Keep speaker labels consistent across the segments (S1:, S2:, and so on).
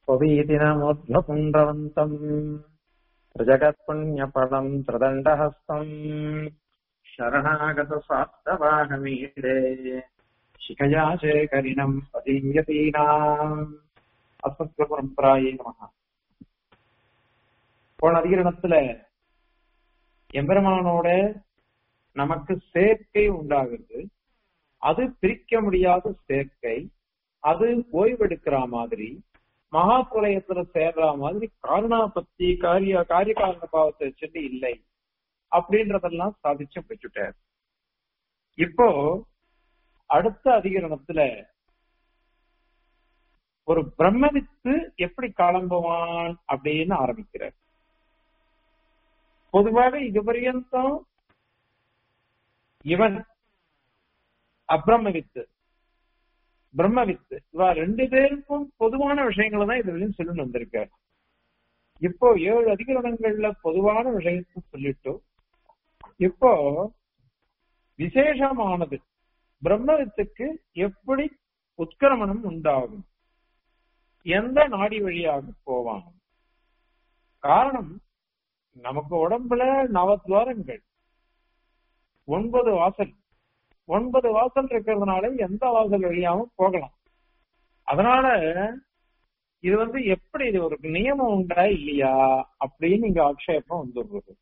S1: स्ववीतिनमोध्वपुण्ड्रवन्तम् प्रजगत्पुण्यफलम् त्रिदण्डहस्तम् शरणागतस्वार्थवाहमीडे शिखया शेखरिणम् पदीयतीनाम् அஸ்மத்பரம்பராயே நமக போன அதிகரணத்துல எம்பெருமானோட நமக்கு சேர்க்கை உண்டாகுது அது பிரிக்க முடியாத சேர்க்கை அது ஓய்வெடுக்கிற மாதிரி மகா பிரளயத்துல சேர்ற மாதிரி காரணாபத்தி காரிய காரிய காரண பாவத்தை வச்சுட்டு இல்லை அப்படின்றதெல்லாம் சாதிச்சு வச்சுட்டார் இப்போ அடுத்த அதிகரணத்துல ஒரு பிரம்மவித்து எப்படி கிளம்புவான் அப்படின்னு ஆரம்பிக்கிறார் பொதுவாக இது பரியந்தம் இவன் அப்ரம்மவித்து பிரம்மவித்து இவா ரெண்டு பேருக்கும் பொதுவான விஷயங்களை தான் இதுலயும் சொல்லி வந்திருக்காரு இப்போ ஏழு அதிகரணங்கள்ல பொதுவான விஷயத்தை சொல்லிட்டு இப்போ விசேஷமானது பிரம்மவித்துக்கு எப்படி உத்கிரமணம் உண்டாகும் எந்த நாடி வழியாக போவான் காரணம் நமக்கு உடம்புல நவத்வாரங்கள் ஒன்பது வாசல் ஒன்பது வாசல் இருக்கிறதுனால எந்த வாசல் வழியாவும் போகலாம் அதனால இது வந்து எப்படி இது ஒரு நியமம் உண்டா இல்லையா அப்படின்னு இங்க ஆக்ஷேபம் வந்துடுறது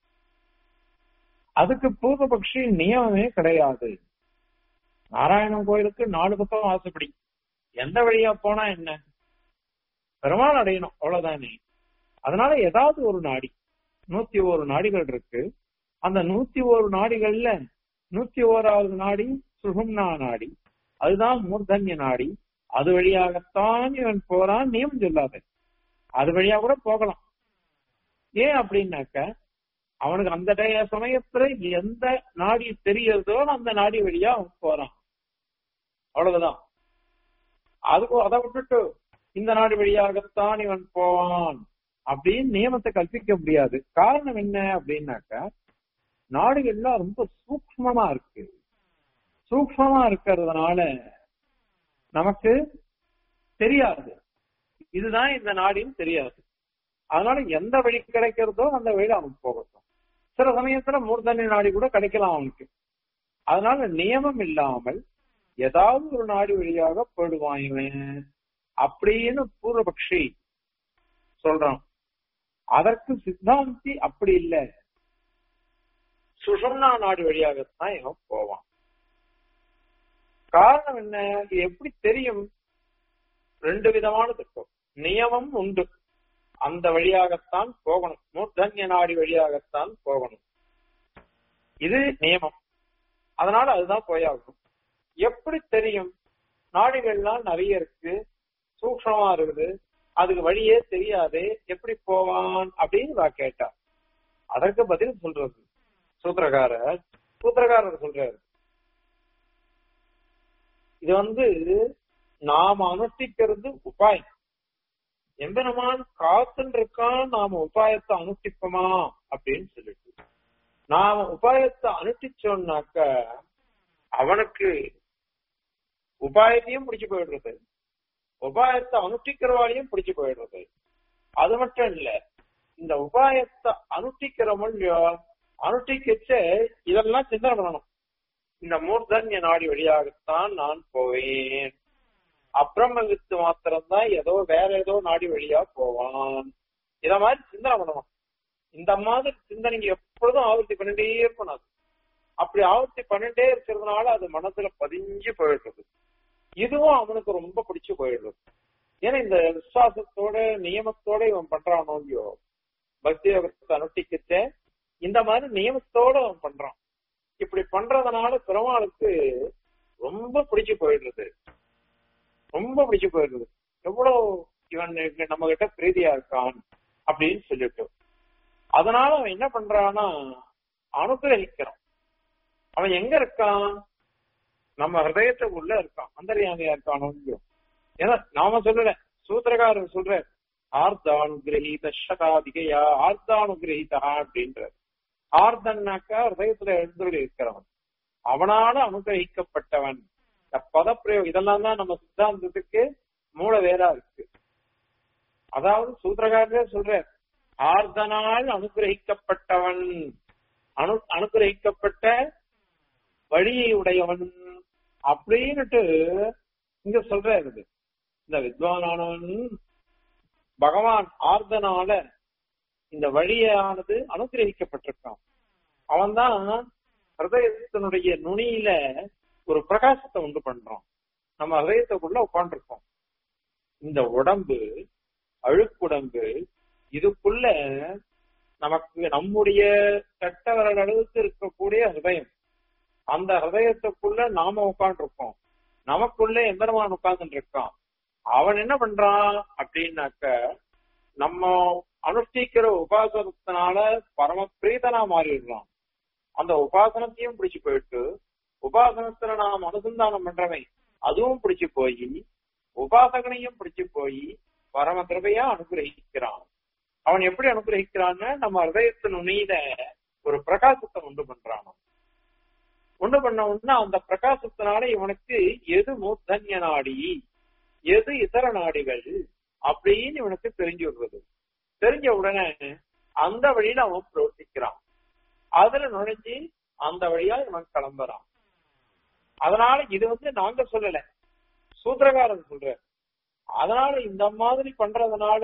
S1: அதுக்கு பூர்வபக்ஷி நியமமே கிடையாது நாராயணன் கோயிலுக்கு நாலு பக்கம் வாசப்படி எந்த வழியா போனா என்ன பெருமாள் அடையணும் அவ்வளவுதானே அதனால ஏதாவது ஒரு நாடி நூத்தி ஒரு நாடிகள் இருக்கு அந்த நூத்தி ஒரு நாடிகள்ல நூத்தி ஓராவது நாடி சுகும்னா நாடி அதுதான் மூர்தன்ய நாடி அது வழியாகத்தான் இவன் போறான் நியமம் சொல்லாத அது வழியா கூட போகலாம் ஏன் அப்படின்னாக்க அவனுக்கு அந்த சமயத்துல எந்த நாடி தெரியறதோ அந்த நாடி வழியா அவன் போறான் அவ்வளவுதான் அதுக்கு அதை விட்டுட்டு இந்த நாடு வழியாகத்தான் இவன் போவான் அப்படின்னு நியமத்தை கற்பிக்க முடியாது காரணம் என்ன அப்படின்னாக்கா நாடுகள்லாம் ரொம்ப சூக்மமா இருக்கு சூக்மமா இருக்கிறதுனால நமக்கு தெரியாது இதுதான் இந்த நாடின்னு தெரியாது அதனால எந்த வழி கிடைக்கிறதோ அந்த வழியில அவன் போகட்டும் சில சமயத்துல மூர்தன்ய நாடி கூட கிடைக்கலாம் அவனுக்கு அதனால நியமம் இல்லாமல் ஏதாவது ஒரு நாடு வழியாக போயிடுவான் இவன் அப்படின்னு பூர்வபக்ஷி சொல்றான் அதற்கு சித்தாந்தி அப்படி இல்லை சுஷம்னா நாடு வழியாகத்தான் இவன் போவான் காரணம் என்ன இது எப்படி தெரியும் ரெண்டு விதமான திட்டம் நியமம் உண்டு அந்த வழியாகத்தான் போகணும் மூர்தன்ய நாடி வழியாகத்தான் போகணும் இது நியமம் அதனால அதுதான் போயாகணும் எப்படி தெரியும் நாடுகள்லாம் நிறைய இருக்கு சூக்ஷமா இருக்குது அதுக்கு வழியே தெரியாது எப்படி போவான் அப்படின்னு நான் கேட்டா அதற்கு பதில் சொல்றது சூத்திரக்காரர் சூத்திரக்காரர் சொல்றாரு இது வந்து நாம அனுஷ்டிக்கிறது உபாயம் எம்பெருமான் காத்துன்னு இருக்கான் நாம உபாயத்தை அனுஷ்டிப்போமா அப்படின்னு சொல்லிட்டு நாம உபாயத்தை அனுஷ்டிச்சோம்னாக்க அவனுக்கு உபாயத்தையும் பிடிச்சு போயிடுறது உபாயத்தை அனுஷ்டிக்கிறவாளையும் பிடிச்சு போயிடுறது அது மட்டும் இல்ல இந்த உபாயத்தை அனுஷ்டிக்கிறோமோ இல்லையோ அனுஷ்டிக்கச்ச இதெல்லாம் சிந்தனை பண்ணணும் இந்த மூர்தன்ய நாடி வழியாகத்தான் நான் போவேன் அப்புறம வித்து மாத்திரம்தான் ஏதோ வேற ஏதோ நாடி வழியா போவான் இத மாதிரி சிந்தனை பண்ணணும் இந்த மாதிரி சிந்தனைங்க எப்பொழுதும் ஆவர்த்தி பண்ணிட்டே இருக்கணும் அப்படி ஆவர்த்தி பண்ணிட்டே இருக்கிறதுனால அது மனசுல பதிஞ்சு போயிடுறது இதுவும் அவனுக்கு ரொம்ப பிடிச்சு போயிடுறது ஏன்னா இந்த விசுவாசத்தோட நியமத்தோட இவன் பண்றானோ இல்லையோ பக்தி யோகத்தை அனுஷ்டிக்கச்ச இந்த மாதிரி நியமத்தோட அவன் பண்றான் இப்படி பண்றதுனால பெருமாளுக்கு ரொம்ப பிடிச்சு போயிடுறது ரொம்ப பிடிச்சு போயிடுறது எவ்வளவு இவன் நம்ம கிட்ட பிரீதியா இருக்கான் அப்படின்னு சொல்லிட்டு அதனால அவன் என்ன பண்றான்னா அனுகிரகிக்கிறான் அவன் எங்க இருக்கான் நம்ம ஹிருதயத்துக்குள்ள இருக்கான் அந்தரியாமையா இருக்கானோ ஏன்னா நாம சொல்லல சூத்திரகாரர் சொல்ற ஆர்த்தானுகிரகீத ஷகாதிகையா ஆர்த்தானுகிரகீதா அப்படின்ற ஆர்தன்னாக்கா ஹிருதயத்துல எழுந்துள்ள இருக்கிறவன் அவனால அனுகிரகிக்கப்பட்டவன் பதப்பிரயோகம் இதெல்லாம் தான் நம்ம சித்தாந்தத்துக்கு மூல வேறா இருக்கு அதாவது சூத்திரகாரரே சொல்ற ஆர்தனால் அனுகிரகிக்கப்பட்டவன் அனு அனுகிரகிக்கப்பட்ட வழியை உடையவன் அப்படின்னுட்டு இங்க சொல்றாரு இது. இந்த வித்வானானவன் பகவான் ஆர்தனால இந்த வழியானது அனுகிரகிக்கப்பட்டிருக்கான் அவன்தான் ஹிருதயத்தினுடைய நுனியில ஒரு பிரகாசத்தை உண்டு பண்றான் நம்ம ஹிருதயத்துக்குள்ள உட்காந்துருக்கோம் இந்த உடம்பு அழுக்குடம்பு இதுக்குள்ள நமக்கு நம்முடைய கட்ட விரல் அளவுக்கு இருக்கக்கூடிய ஹிருதயம் அந்த ஹிருதயத்துக்குள்ள நாம உட்காந்துருக்கோம் நமக்குள்ள எம்பெருமான் உட்கார்ந்துட்டு இருக்கான் அவன் என்ன பண்றான் அப்படின்னாக்க நம்ம அனுஷ்டிக்கிற உபாசனத்தினால பரம பிரீதனா மாறிடுறான் அந்த உபாசனத்தையும் பிடிச்சு போயிட்டு உபாசனத்துல நாம் அனுசந்தானம் பண்றவன் அதுவும் பிடிச்சு போய் உபாசகனையும் பிடிச்சு போய் பரம கிருபையா அனுகிரகிக்கிறான் அவன் எப்படி அனுகிரகிக்கிறான்னு நம்ம ஹிருதயத்தின் நுனியில ஒரு பிரகாசத்தை உண்டு பண்றான் உண்டு பண்ண உடனே அந்த பிரகாசத்தினால இவனுக்கு எது மூர்தன்ய நாடி எது இதர நாடிகள் அப்படின்னு இவனுக்கு தெரிஞ்சு விடுறது தெரிஞ்ச உடனே அந்த வழியில அவன் பிரவர்த்திக்கிறான் அதுல நுழைஞ்சு அந்த வழியா இவன் கிளம்புறான் அதனால இது வந்து நாங்க சொல்லல சூத்திரகாரன் சொல்ற அதனால இந்த மாதிரி பண்றதுனால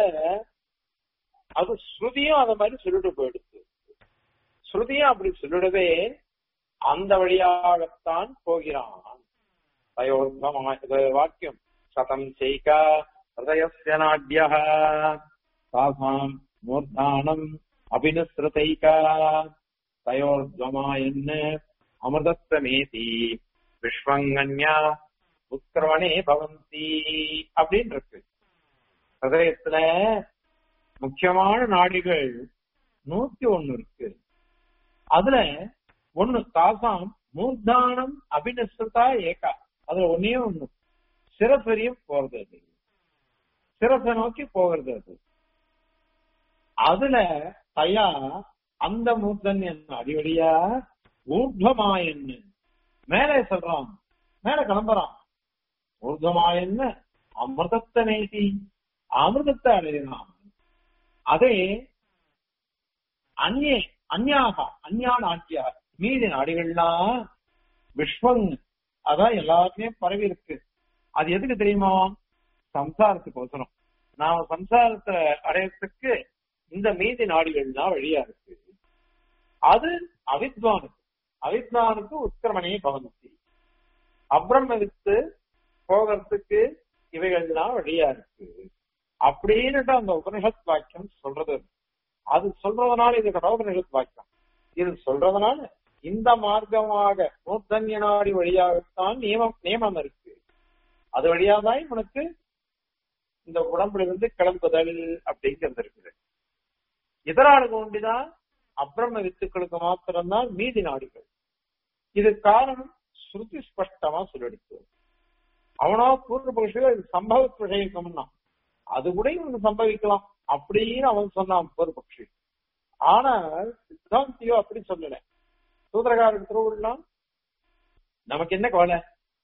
S1: அது ஸ்ருதியும் அந்த மாதிரி சொல்லிட்டு போயிடுது ஸ்ருதியும் அப்படி சொல்லிடவே அந்த வழியாகத்தான் போகிறான் தயோர்த்தமா இது வாக்கியம் சதம் செய்கா ஹிருதயஸ்ய நாட்ய தாசாம் மூர்தானம் அபினுஸ்ருதைகா தயோர்த்வமாயன் அமிர்தத்வமேதி விஸ்வங்கன்யா உத்கிரவணே பவந்தி அப்படின்னு இருக்கு ஹிருதயத்துல முக்கியமான நாடிகள் நூத்தி ஒண்ணு இருக்கு அதுல ஒண்ணு தாசாம் மூர்தானம் அபிநஸ்தா ஏகா அதுல ஒன்னே ஒண்ணு சிரசரியும் போறது அது சிரசை நோக்கி போகிறது அது அதுல தயா அந்த மூர்தன்யன் அடிவடியா ஊர்துவமாயன்னு மேலே சொல்றான் மேல கிளம்புறான் ஊர்துவமாயன்னு அமிர்தத்தை நேசி அமிர்தத்தை அடையிறான் அதே அந்நே அந்யாக அந்யா நாட்டியா மீதி நாடுகள்லாம் விஸ்வங் அதான் எல்லாருமே பரவி இருக்கு அது எதுக்கு தெரியுமா சம்சாரத்துக்கு அவசரம் நாம சம்சாரத்தை அடையறதுக்கு இந்த மீதி நாடுகள்லாம் வழியா இருக்கு அது அவித்வானுக்கு அவித்வானுக்கு உத்கிரமணே பவந்தி அப்ரமவித்து போகிறதுக்கு இவைகள்லாம் வழியா இருக்கு அப்படின்னுட்டு அந்த உபனிஷத் வாக்கியம் சொல்றது அது சொல்றதுனால இது கடோபனிஷத் வாக்கியம் இது சொல்றதுனால இந்த மார்க்கமாக மூர்த்தன்ய நாடி வழியாகத்தான் நியமம் நியமம் இருக்கு அது வழியாதான் இவனுக்கு இந்த உடம்புல இருந்து கிளம்புதல் அப்படிங்கிறது இருக்குது இதராளுக்கு ஒண்டிதான் அப்ரம வித்துக்களுக்கு மாத்திரம்தான் மீதி நாடிகள் இது காரணம் ஸ்ருதி ஸ்பஷ்டமா சொல்லிடுச்சு அவனோ பூர்வ புருஷன் இது சம்பவ விஷயம்னா அது கூட இவனுக்கு சம்பவிக்கலாம் அப்படின்னு அவன் சொன்னான் பூர்வபக்ஷி ஆனால் சித்தாந்தியோ அப்படி சொல்லல சூத்திரகாரன் திருவிழாம் நமக்கு என்ன கவலை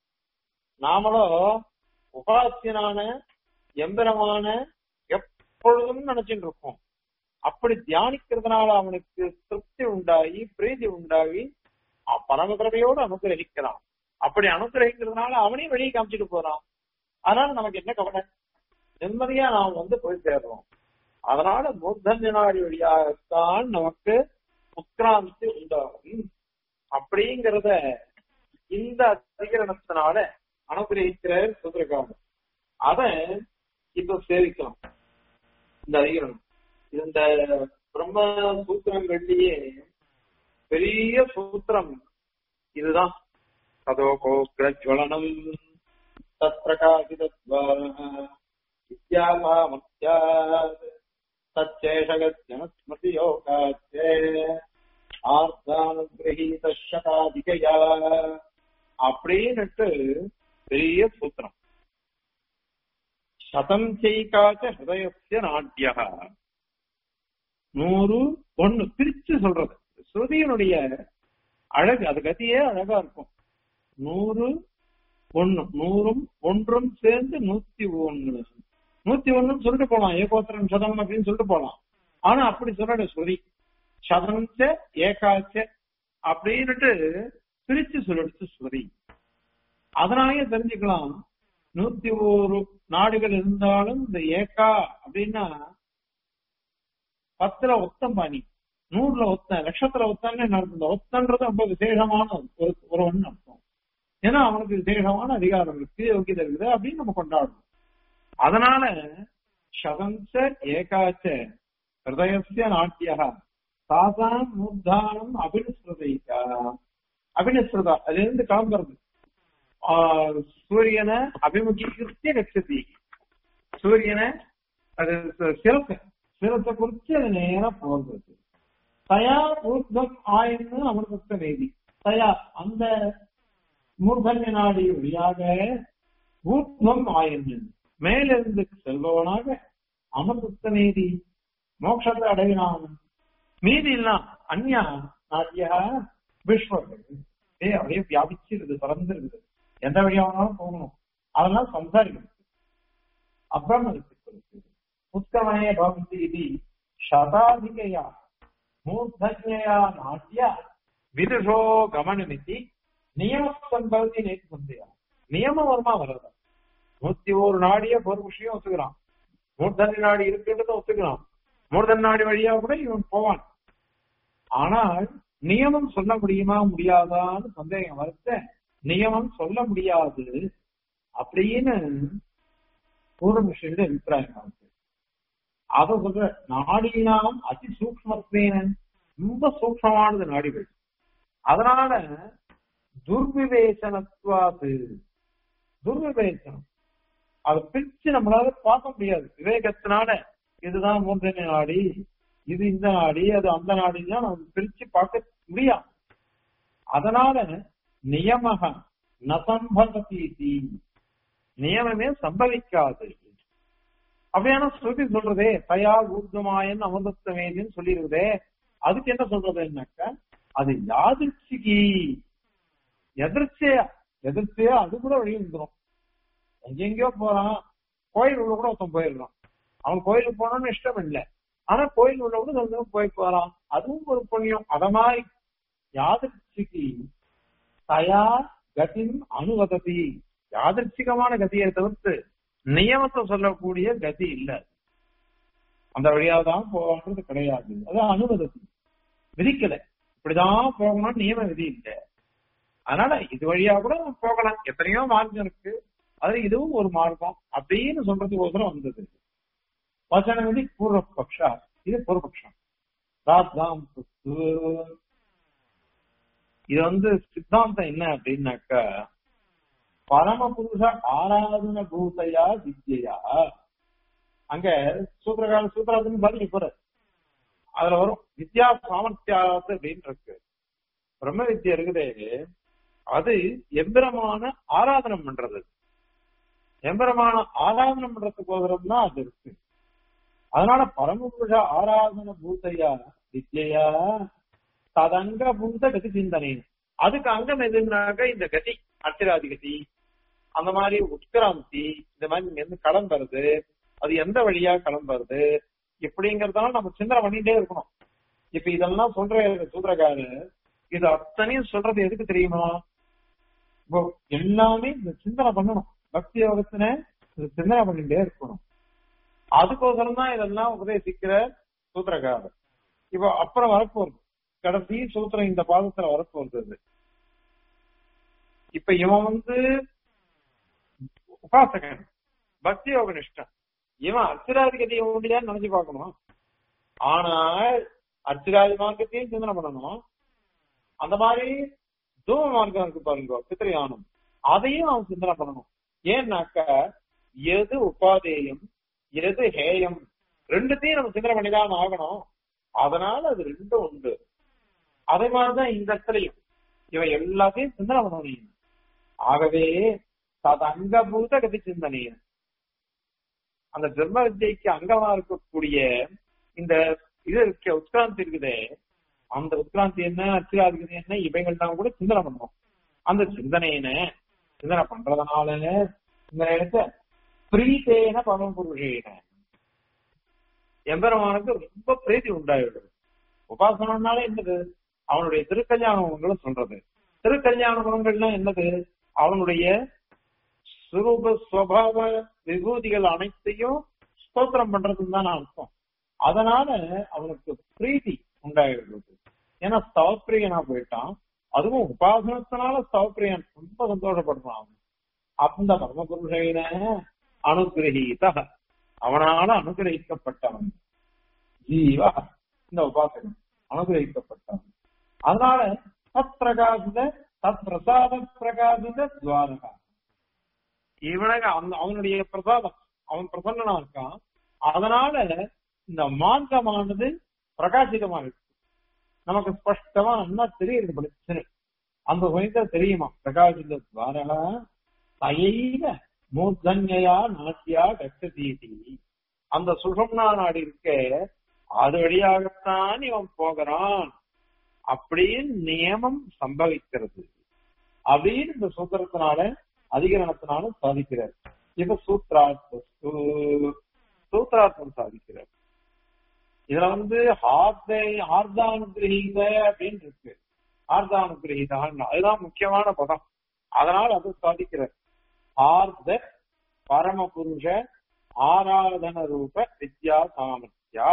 S1: நாமளோ உபாசியனான எந்திரமான எப்பொழுதும் நினைச்சுட்டு இருக்கோம் அப்படி தியானிக்கிறதுனால அவனுக்கு திருப்தி உண்டாகி பிரீதி உண்டாகி பரமகிரதையோடு அனுகிரகிக்கிறான் அப்படி அனுகிரகிக்கிறதுனால அவனையும் வெளியே காமிச்சிட்டு போறான் அதனால நமக்கு என்ன கவலை நிம்மதியா நாம் வந்து போய் சேர்றோம் அதனால மூர்தன்ய நாடி வழியாகத்தான் நமக்கு உத்கிராந்தி உண்டாகும் அப்படிங்கிறத இந்த அதிகரணத்தினால அனுகிரகிக்கிற சூத்திரகாமம் அத இப்ப சேவிக்கலாம் இந்த அதிகரணம் இந்த பிரம்ம சூத்திரங்கள்லயே பெரிய சூத்திரம் இதுதான் அதோகோக்ரஜ்வலனம் தத் பிரகாசிதத்வாரः வித்யாமாமத்யாத் தச்சேஷகத்யனுஸ்மிருதி யோகாச்சே ஆர்த்தானுகிரகீத சதாதிகயா அப்படின்னுட்டு பெரிய சூத்திரம் சதம் செய்காச்ச ஹிருதயசிய நாட்டியா நூறு ஒண்ணு பிரிச்சு சொல்றது ஸ்ருதியினுடைய அழகு அது கத்தியே அழகா இருக்கும் நூறு ஒண்ணு நூறும் ஒன்றும் சேர்ந்து நூத்தி ஒண்ணு நூத்தி ஒண்ணுன்னு சொல்லிட்டு போலாம் ஏகோத்திரம் சதம் அப்படின்னு சொல்லிட்டு போலாம் ஆனா அப்படி சொல்லல ஸ்ருதி சதஞ்ச ஏகாச்ச அப்படின்னுட்டு பிரிச்சு சொல்லிடுச்சு ஸ்ருதி அதனாலயே தெரிஞ்சுக்கலாம் நூத்தி ஒரு நாடுகள் இருந்தாலும் இந்த ஏகா அப்படின்னா பத்துல ஒத்தம் பாணி நூறுல ஒத்தன் லட்சத்துல ஒத்தன்னு நடக்கும் இந்த ஒத்தன்றது ரொம்ப விசேஷமான ஒரு ஒரு ஒண்ணு அர்த்தம் ஏன்னா அவனுக்கு விசேஷமான அதிகாரம் இருக்கு யோகியதை இருக்குது அப்படின்னு நம்ம கொண்டாடணும் அதனால சதஞ்ச ஏகாச்ச ஹிருதயசிய நாட்டியா சாசாம் மூர்தானம் அபினிஸ்ருதைக்கா அபினிஸ்ருதா அதுல இருந்து கிளம்புறது ஆஹ் சூரியனை அபிமுகீகிருத்திய கட்சதி சூரியனை அது சிரச சிரசை குறிச்சு அது நேரம் போகிறது தயா ஊர்தம் ஆயின்னு அமிர்தத்த நேதி தயா அந்த மூர்தன்ய நாடி வழியாக ஊர்தம் ஆயின்னு மேலிருந்து செல்பவனாக அமிர்தத்த நேதி மோட்சத்தை அடையினான் மீதி எல்லாம் அந்யா நாட்டியா விஸ்வர்கள் ஏ அப்படியே வியாபிச்சிருது பறந்துருக்குது எந்த வழியா வேணாலும் போகணும் அதெல்லாம் சம்சாரிக்கிறது அப்புறம் இருக்கு உத்தமனே பவந்தி இது சதாதிகையா மூர்தன்யா நாட்டிய விதுஷோ கமனமிதி நியம சம்பவத்தி நேற்று சந்தையா நியம வருமா வர்றது நூத்தி ஒரு நாடிய ஒரு விஷயம் ஒத்துக்கிறான் மூர்தன்ய நாடி இருக்குன்றத ஒத்துக்கிறான் மூர்தன் நாடி வழியா கூட இவன் போவான் ஆனால் நியமம் சொல்ல முடியுமா முடியாதான்னு சந்தேகம் வருத்த நியமம் சொல்ல முடியாது அப்படின்னு பூர்வமிஷனுடைய அபிப்பிராயம் இருக்கு அத சொல்ற நாடினாலும் அதி சூக்மத்வேன ரொம்ப சூக்மமானது நாடிகள் அதனால துர்விவேசனத்துவாது துர்விவேசனம் அதை பிரிச்சு நம்மளால பார்க்க முடியாது விவேகத்தினால இதுதான் மூன்றனை நாடி இது இந்த நாடி அது அந்த நாடினா நம்ம பிரிச்சு பார்க்க முடியாது அதனால நியமக நசம்பவதி நியமமே சம்பவிக்காது அப்படியான ஸ்ருதி சொல்றதே தயா ஊர்தமாயன் அமிர்தத்தமேதின்னு சொல்லிருக்குதே அதுக்கு என்ன சொல்றது என்னக்கா அது யாதிர்ச்சிக்கு எதிர்ச்சியா எதிர்ச்சியா அது கூட வழி வந்துடும் எங்கெங்கயோ போறான் கோயில் உள்ள கூட ஒருத்தன் போயிடுறான் அவன் கோயிலுக்கு போனோம்னு இஷ்டம் இல்லை ஆனா கோயில் உள்ள கூட கொஞ்சம் போய் போறான் அதுவும் ஒரு புண்ணியம் அத மாதிரி யாதிர்ச்சிக்கு தயா கதின் அனுவததி யாதிர்ச்சிகமான கதியை தவிர்த்து நியமத்தை சொல்லக்கூடிய கதி இல்ல அந்த வழியா தான் போகணுன்றது கிடையாது அது அனுவதத்தி விதிக்கல இப்படிதான் போகணும் நியம விதி இல்லை அதனால இது வழியா கூட போகலாம் எத்தனையோ மார்க்கம் இருக்கு அதுல இதுவும் ஒரு மார்க்கம் அப்படின்னு சொல்றதுக்கோசரம் வந்தது வசன விதி பூர்வபக்ஷா இது பூர்வபக்ஷம் ராத்தாம் இது வந்து சித்தாந்தம் என்ன அப்படின்னாக்கா பரமபுருஷ ஆராதன பூதையா வித்யா அங்க சூத்திரகால சூத்திராதன் பதில் போற அதுல வரும் வித்யா சாமர்த்தியாத்து அப்படின்னு இருக்கு பிரம்ம வித்யா இருக்குதே அது எம்பெருமான ஆராதனம் பண்றது எம்பெருமான ஆராதனம் பண்றதுக்கோசரம் தான் அது இருக்கு அதனால பரமபுருஷ ஆராதன பூதையா வித்யா ததங்க பூத கதி சிந்தனை அதுக்கு அங்கம் எதுனாக்க இந்த கதி அர்த்தராதி கதி அந்த மாதிரி உட்கிராந்தி இந்த மாதிரி இங்க இருந்து கிளம்புறது அது எந்த வழியா கிளம்புறது இப்படிங்கறதால நம்ம சிந்தனை பண்ணிட்டே இருக்கணும் இப்ப இதெல்லாம் சொல்ற சூத்திரக்காரு இது அத்தனையும் சொல்றது எதுக்கு தெரியுமா இப்போ எல்லாமே இந்த சிந்தனை பண்ணணும் பக்தி யோகத்தின சிந்தனை பண்ணிட்டே இருக்கணும் அதுக்கோசரம் தான் இதெல்லாம் உபதேசிக்கிற சூத்திரக்காரர் இப்போ அப்புறம் வரப்போறது கடைசி சூத்திரம் இந்த பாதத்துல வரப்போறது இப்ப இவன் வந்து உபாசகன் பக்தி யோக நிஷ்டன் இவன் அர்ச்சராதிகதியை உண்டியான்னு நினைச்சு பார்க்கணும் ஆனால் அர்ச்சராதி மார்க்கத்தையும் சிந்தனை பண்ணணும் அந்த மாதிரி தூம மார்க்கம் இருக்கு பாருங்க பித்திரையானம் அதையும் அவன் சிந்தனை பண்ணணும் ஏன்னாக்கா எது உபாதேயம் எது ஹேயம் ரெண்டுத்தையும் நம்ம சிந்தனை பண்ணிதான் ஆகணும் அதனால அது ரெண்டும் உண்டு அதே மாதிரிதான் இந்த இடத்துலயும் இவன் எல்லாத்தையும் சிந்தனை பண்ணணும் ஆகவே அது அங்கபூத கதி சிந்தனை அந்த பிரம்ம வித்யக்கு அங்கமா இருக்கக்கூடிய இந்த இது இருக்க உட்கிராந்தி இருக்குதே அந்த உட்கிராந்தி என்ன அச்சிராதிகதி என்ன இவைகள் தான் கூட சிந்தனை பண்ணணும் அந்த சிந்தனையின சிந்தனை பண்றதுனால இந்த இடத்த பிரீத்தேன பரமபுருஷேன எம்பெருமானுக்கு ரொம்ப பிரீத்தி உண்டாயிடுது உபாசனம்னாலே என்னது அவனுடைய திருக்கல்யாண குணங்களை சொல்றது திருக்கல்யாண குணங்கள்னா என்னது அவனுடைய சுரூப ஸ்வபாவ விபூதிகள் அனைத்தையும் ஸ்தோத்திரம் பண்றதுன்னு தான் அர்த்தம் அதனால அவனுக்கு பிரீத்தி உண்டாயிடுறது ஏன்னா ஸ்தவப்பிரியனா போயிட்டான் அதுவும் உபாசனத்தினால ஸ்தவப்பிரியன் ரொம்ப சந்தோஷப்படுறான் அவன் அந்த பரமபுருஷன அனுகிரகீத அவனால அனுகிரகிக்கப்பட்டவன் ஜீவா இந்த உபாசகன் அனுகிரகிக்கப்பட்டவன் அதனால தத் பிரகாசித தத் பிரசாத பிரகாசித துவாரகா இவனுக்கு அந்த அவனுடைய பிரசாதம் அவன் பிரசன்னனா இருக்கான் அதனால இந்த மார்க்கமானது பிரகாசிதமா இருக்கு நமக்கு ஸ்பஷ்டமா என்ன தெரியுது பிரச்சனை அந்த சமயத்துல தெரியுமா பிரகாசித துவாரகா தயைவ மூர்தன்யா நாட்டியா கச்சதீதி அந்த சுஷம்னா நாடு இருக்க அது வழியாகத்தான் இவன் போகிறான் அப்படின்னு நியமம் சம்பவிக்கிறது அப்படின்னு இந்த சூத்திரத்தினால அதிகரணத்தினால சாதிக்கிறார் இப்ப சூத்ரார்த்த சூத்ரார்த்தம் சாதிக்கிறார் இதுல வந்து ஹார்தை ஆர்தானுகிரகீத அப்படின்னு இருக்கு ஆர்தானுகிரகீதான் அதுதான் முக்கியமான பதம் அதனால அது சாதிக்கிறார் ஆர்த பரமபுருஷ ஆராதன ரூப வித்யா சாமர்த்தியா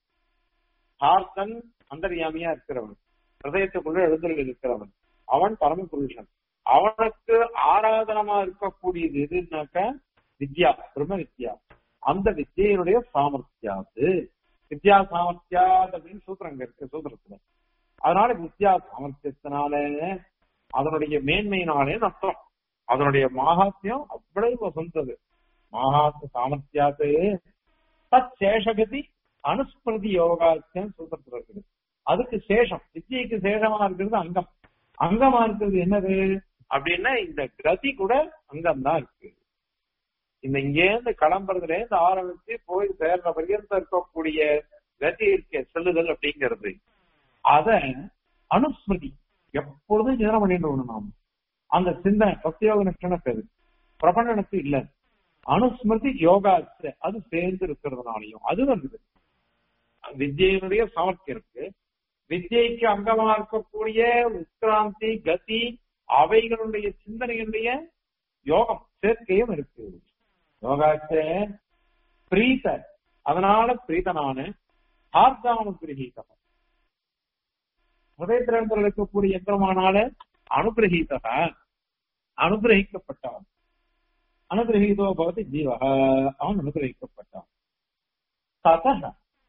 S1: ஆர்த்தன் அந்தரியாமியா இருக்கிறவன் ஹிருதயத்துக்குள்ள எழுந்தல் இருக்கிறவன் அவன் பரமபுருஷன் அவனுக்கு ஆராதனமா இருக்கக்கூடியது எதுனாக்க வித்யா பிரம்ம வித்யா அந்த வித்தியினுடைய சாமர்த்தியாது வித்யா சாமர்த்தியாது அப்படின்னு சூத்திரங்க இருக்கு சூத்திரத்துல அதனால வித்யா சாமர்த்தியத்தினால அதனுடைய மேன்மையினாலே அர்த்தம் அதனுடைய மகாத்மியம் அவ்வளவு வசந்தது மகாத்ம சாமர்த்தியாது தத் சேஷகதி அனுஸ்மிருதி யோகாத்தியம் சூத்திரத்தில் இருக்குது அதுக்கு சேஷம் வித்தியைக்கு சேஷமா இருக்கிறது அங்கம் அங்கமா இருக்கிறது என்னது அப்படின்னா இந்த கதி கூட அங்கம் தான் இருக்கு இந்த இங்கேருந்து கிளம்புறதுல இருந்து ஆரம்பிச்சு போய் சேர்ற பரியந்த இருக்கக்கூடிய கதி இருக்க செல்லுதல் அப்படிங்கிறது அத அனுஸ்மிருதி எப்பொழுதும் சிந்தனம் பண்ணிட்டு வரணும் நாம் அந்த சிந்தனை பக்தியோக நிஷ்டன பேரு பிரபண்டனத்து இல்ல அனுஸ்மிருதி யோகா அது சேர்ந்து இருக்கிறதுனாலையும் அது வருது வித்யினுடைய சாமர்த்தியம் இருக்கு வித்யைக்கு அங்கமா இருக்கக்கூடிய உத்கிராந்தி கதி அவைகளுடைய சிந்தனைகளுடைய யோகம் சேர்க்கையும் இருக்கு யோகாச்ச பிரீத அதனால பிரீதனான ஆர்தானுகிரகீதம் ஹதயத்திரத்தில் இருக்கக்கூடிய எந்திரமானால அனுகிரகீதக அனுகிரகிக்கப்பட்டவன் அனுகிரகீதோ பவதி ஜீவக அவன் அனுகிரகிக்கப்பட்டான் தத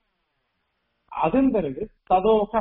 S1: அதன் பிறகு ததோக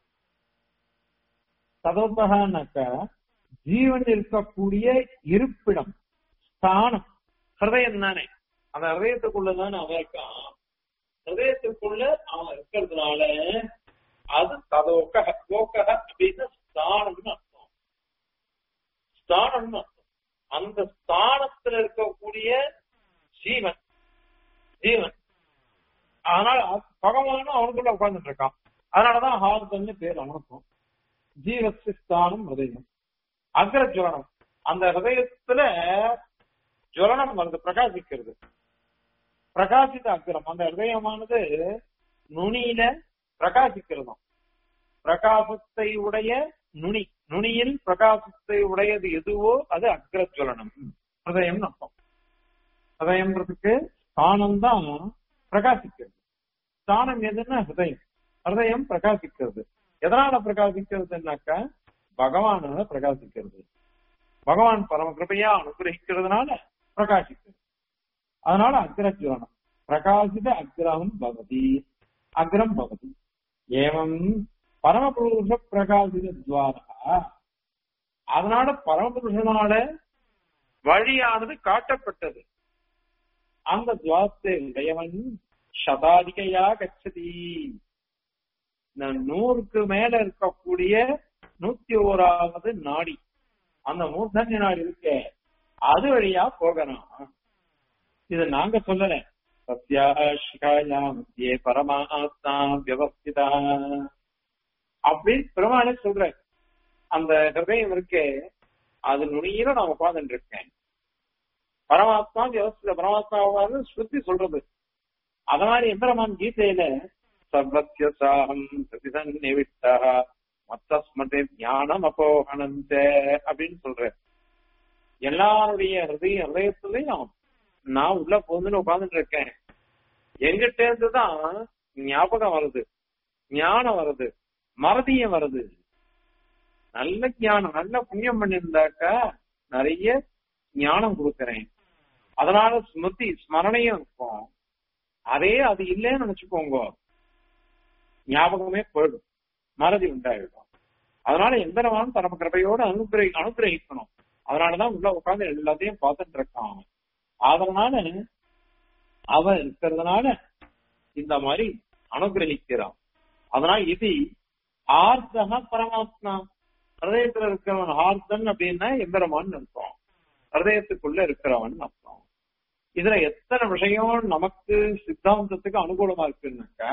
S1: ததோகனாக்க ஜீவன் இருக்கக்கூடிய இருப்பிடம் ஸ்தானம் ஹிருதயம் தானே அந்த ஹிருதயத்துக்குள்ளதானே அவன் இருக்கான் ஹிருதயத்துக்குள்ள அவன் இருக்கிறதுனால அது ததோக ஓக்கக அப்படின்னு ஸ்தானம்னு அர்த்தம் ஸ்தானம்னு அர்த்தம் அந்த ஸ்தானத்துல இருக்கக்கூடிய ஜீவன் ஜீவன் அதனால பகவானும் அவனுக்குள்ள உட்கார்ந்துட்டு இருக்கான் அதனாலதான் ஹார்தன்னு பேர் அவனுக்கும் ஜீவசி ஸ்தானம் ஹிருதயம் அக்ரஜுவனம் அந்த ஹிருதயத்துல ஜுவலனம் வருது பிரகாசிக்கிறது பிரகாசித அக்ரம் அந்த ஹிருதயமானது நுனியில பிரகாசிக்கிறதும் பிரகாசத்தை உடைய நுனி நுனியில் பிரகாசத்தை உடையது எதுவோ அது அக்ரஜுவலனம் ஹிருதயம் அர்த்தம் ஹிருதயம்ன்றதுக்கு ஸ்தானம் தான் பிரகாசிக்கிறது ஸ்தானம் எதுன்னா ஹிருதயம் ஹிருதயம் பிரகாசிக்கிறது எதனால பிரகாசிக்கிறதுனாக்கா பகவானால பிரகாசிக்கிறது பகவான் பரம கிருபையா அனுகிரகிக்கிறதுனால பிரகாசிக்கிறது அதனால அக்ரஜுவனம் பிரகாசித அக்ரம் பவதி அக்ரம் பவதி ஏவம் பரமபுருஷ பிரகாசித துவாரா அதனால பரமபுருஷனால வழியானது காட்டப்பட்டது அந்த துவாரத்தை உடையவன் சதாதிகையா கச்சதி நூறுக்கு மேல இருக்கக்கூடிய நூத்தி ஓராவது நாடி அந்த மூர்தன்ய நாடி இருக்க அது வழியா போகணும் இது நாங்க சொல்லல சத்யாஷிகாயா மத்தியே பரமாத்மா வியவஸ்திதா அப்படின்னு பெருமானே சொல்ற அந்த ஹிருதயம் இருக்கே அது நுனியில நான் உட்கார்ந்துட்டு இருக்கேன் பரமாத்மா வியவஸ்தித பரமாத்மாவாக ஸ்ருதி சொல்றது அத மாதிரி எம்பெருமான் கீதையில சர்வத்திய சாகம் பிரதிசன்னிவிட்டா மத்த ஸ்மதி ஞானம் அப்போகணந்த அப்படின்னு சொல்ற எல்லாருடைய ஹிருதய ஹிருதயத்திலையும் நான் உள்ள போந்துன்னு உட்கார்ந்துட்டு இருக்கேன் எங்கிட்ட இருந்து தான் ஞாபகம் வருது ஞானம் வருது மறதியம் வருது நல்ல ஞானம் நல்ல புண்ணியம் பண்ணியிருந்தாக்கா நிறைய ஞானம் கொடுக்கறேன் அதனால ஸ்மிருதி ஸ்மரணையும் இருக்கும் அதே அது இல்லைன்னு நினைச்சுக்கோங்க ஞாபகமே போயிடும் மறதி உண்டாயிடும் அதனால எந்திரவான் பரம கிருபையோடு அனுகிரகி அனுகிரகிக்கணும் அதனாலதான் உள்ள உட்கார்ந்து எல்லாத்தையும் பார்த்துட்டு இருக்கான் அதனால அவன் இருக்கிறதுனால இந்த மாதிரி அனுகிரகிக்கிறான் அதனால இது ஆர்த்தக பரமாத்மா ஹிருதயத்துல இருக்கிறவன் ஆர்த்தன் அப்படின்னா எம்பெருமான் அர்த்தம் ஹிருதயத்துக்குள்ள இருக்கிறவன் அர்த்தம் இதுல எத்தனை விஷயம் நமக்கு சித்தாந்தத்துக்கு அனுகூலமா இருக்குன்னாக்க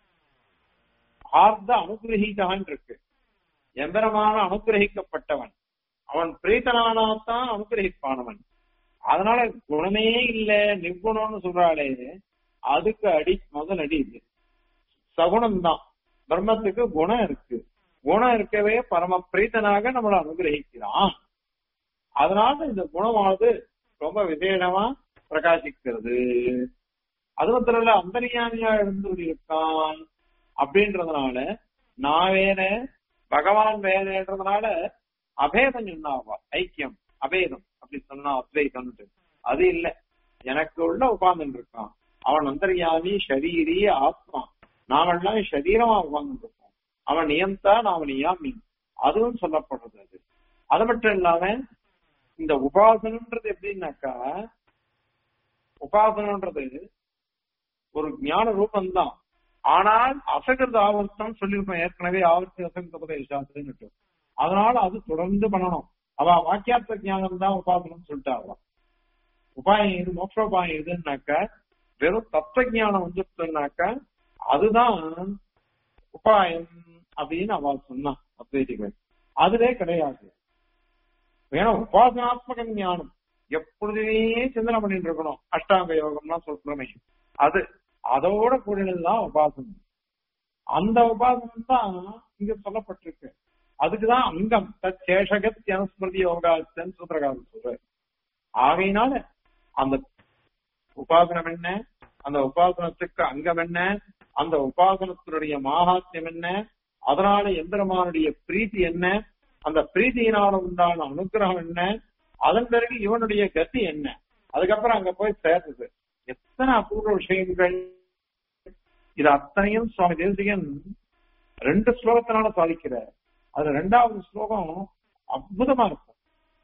S1: ஆர்த்த அனுகிரகிக்கான் இருக்கு எம்பெருமான அனுகிரகிக்கப்பட்டவன் அவன் பிரீத்தனானாத்தான் அனுகிரகிப்பானவன் அதனால குணமே இல்ல நிர்குணம்னு சொல்றாளே அதுக்கு அடி முதல் அடி இது சகுணம் தான் பிரம்மத்துக்கு குணம் இருக்கு குணம் இருக்கவே பரம பிரீத்தனாக நம்மளை அனுகிரகிக்கிறான் அதனால இந்த குணமானது ரொம்ப விசேஷமா பிரகாசிக்கிறது அது மாத்திரம் இல்ல அந்தரியாமியா இருந்து இருக்கான் அப்படின்றதுனால நான் வேற பகவான் வேறன்றதுனால அபேதம் சொன்னாவா ஐக்கியம் அபேதம் அப்படி சொன்னா அத்வைதம்னு அது இல்ல எனக்கு உள்ள உட்கார்ந்துட்டு இருக்கான் அவன் அந்தர்யாமி ஷரீரி ஆத்மா நாமெல்லாம் சரீரமா உட்கார்ந்து இருக்கோம் அவன் நியந்தா நாம நியாமி அதுவும் சொல்லப்படுறது அது அது மட்டும் இல்லாம இந்த உபாசனன்றது எப்படின்னாக்கா உபாசனன்றது ஒரு ஞான ரூபம்தான் ஆனால் அசகிருத ஆவர்த்தம் சொல்லியிருக்கோம் ஏற்கனவே ஆவர்த்தி அசகிருத உபதேசாத்துன்னு அதனால அது தொடர்ந்து பண்ணணும் அவ வாக்கியார்த்த ஞானம் தான் உபாசனம் சொல்லிட்டா அவ உபாயம் இது மோட்சோபாயம் எதுன்னாக்கா வெறும் தத்துவ ஞானம் வந்துட்டுனாக்கா அதுதான் உபாயம் அப்படின்னு அவ சொன்னான் அத்வைதிகள் அதுவே கிடையாது வேணா உபாசனாத்மக ஞானம் எப்பொழுதுமே சிந்தனை பண்ணிட்டு இருக்கணும் அஷ்டாங்க யோகம்லாம் சொல்றமே அது அதோட கூடினதுதான் உபாசனம் அந்த உபாசனம் தான் இங்க சொல்லப்பட்டிருக்கு அதுக்குதான் அங்கம் சேஷகத் அனுஸ்மிருதி யோகாச்சன் சூத்திரகாரன் சொல்ற ஆகையினால அந்த உபாசனம் என்ன அந்த உபாசனத்துக்கு அங்கம் என்ன அந்த உபாசனத்தினுடைய மாகாத்தியம் என்ன அதனால எந்திரமானுடைய பிரீத்தி என்ன அந்த பிரீத்தியினால உண்டான அனுகிரகம் என்ன அதன் பிறகு இவனுடைய கதி என்ன அதுக்கப்புறம் அங்க போய் சேர்றது எத்தனை அபூர்வ விஷயங்கள் இது அத்தனையும் சுவாமி தேசிகன் ரெண்டு ஸ்லோகத்தினால சாதிக்கிறார் அது ரெண்டாவது ஸ்லோகம் அற்புதமா இருக்கும்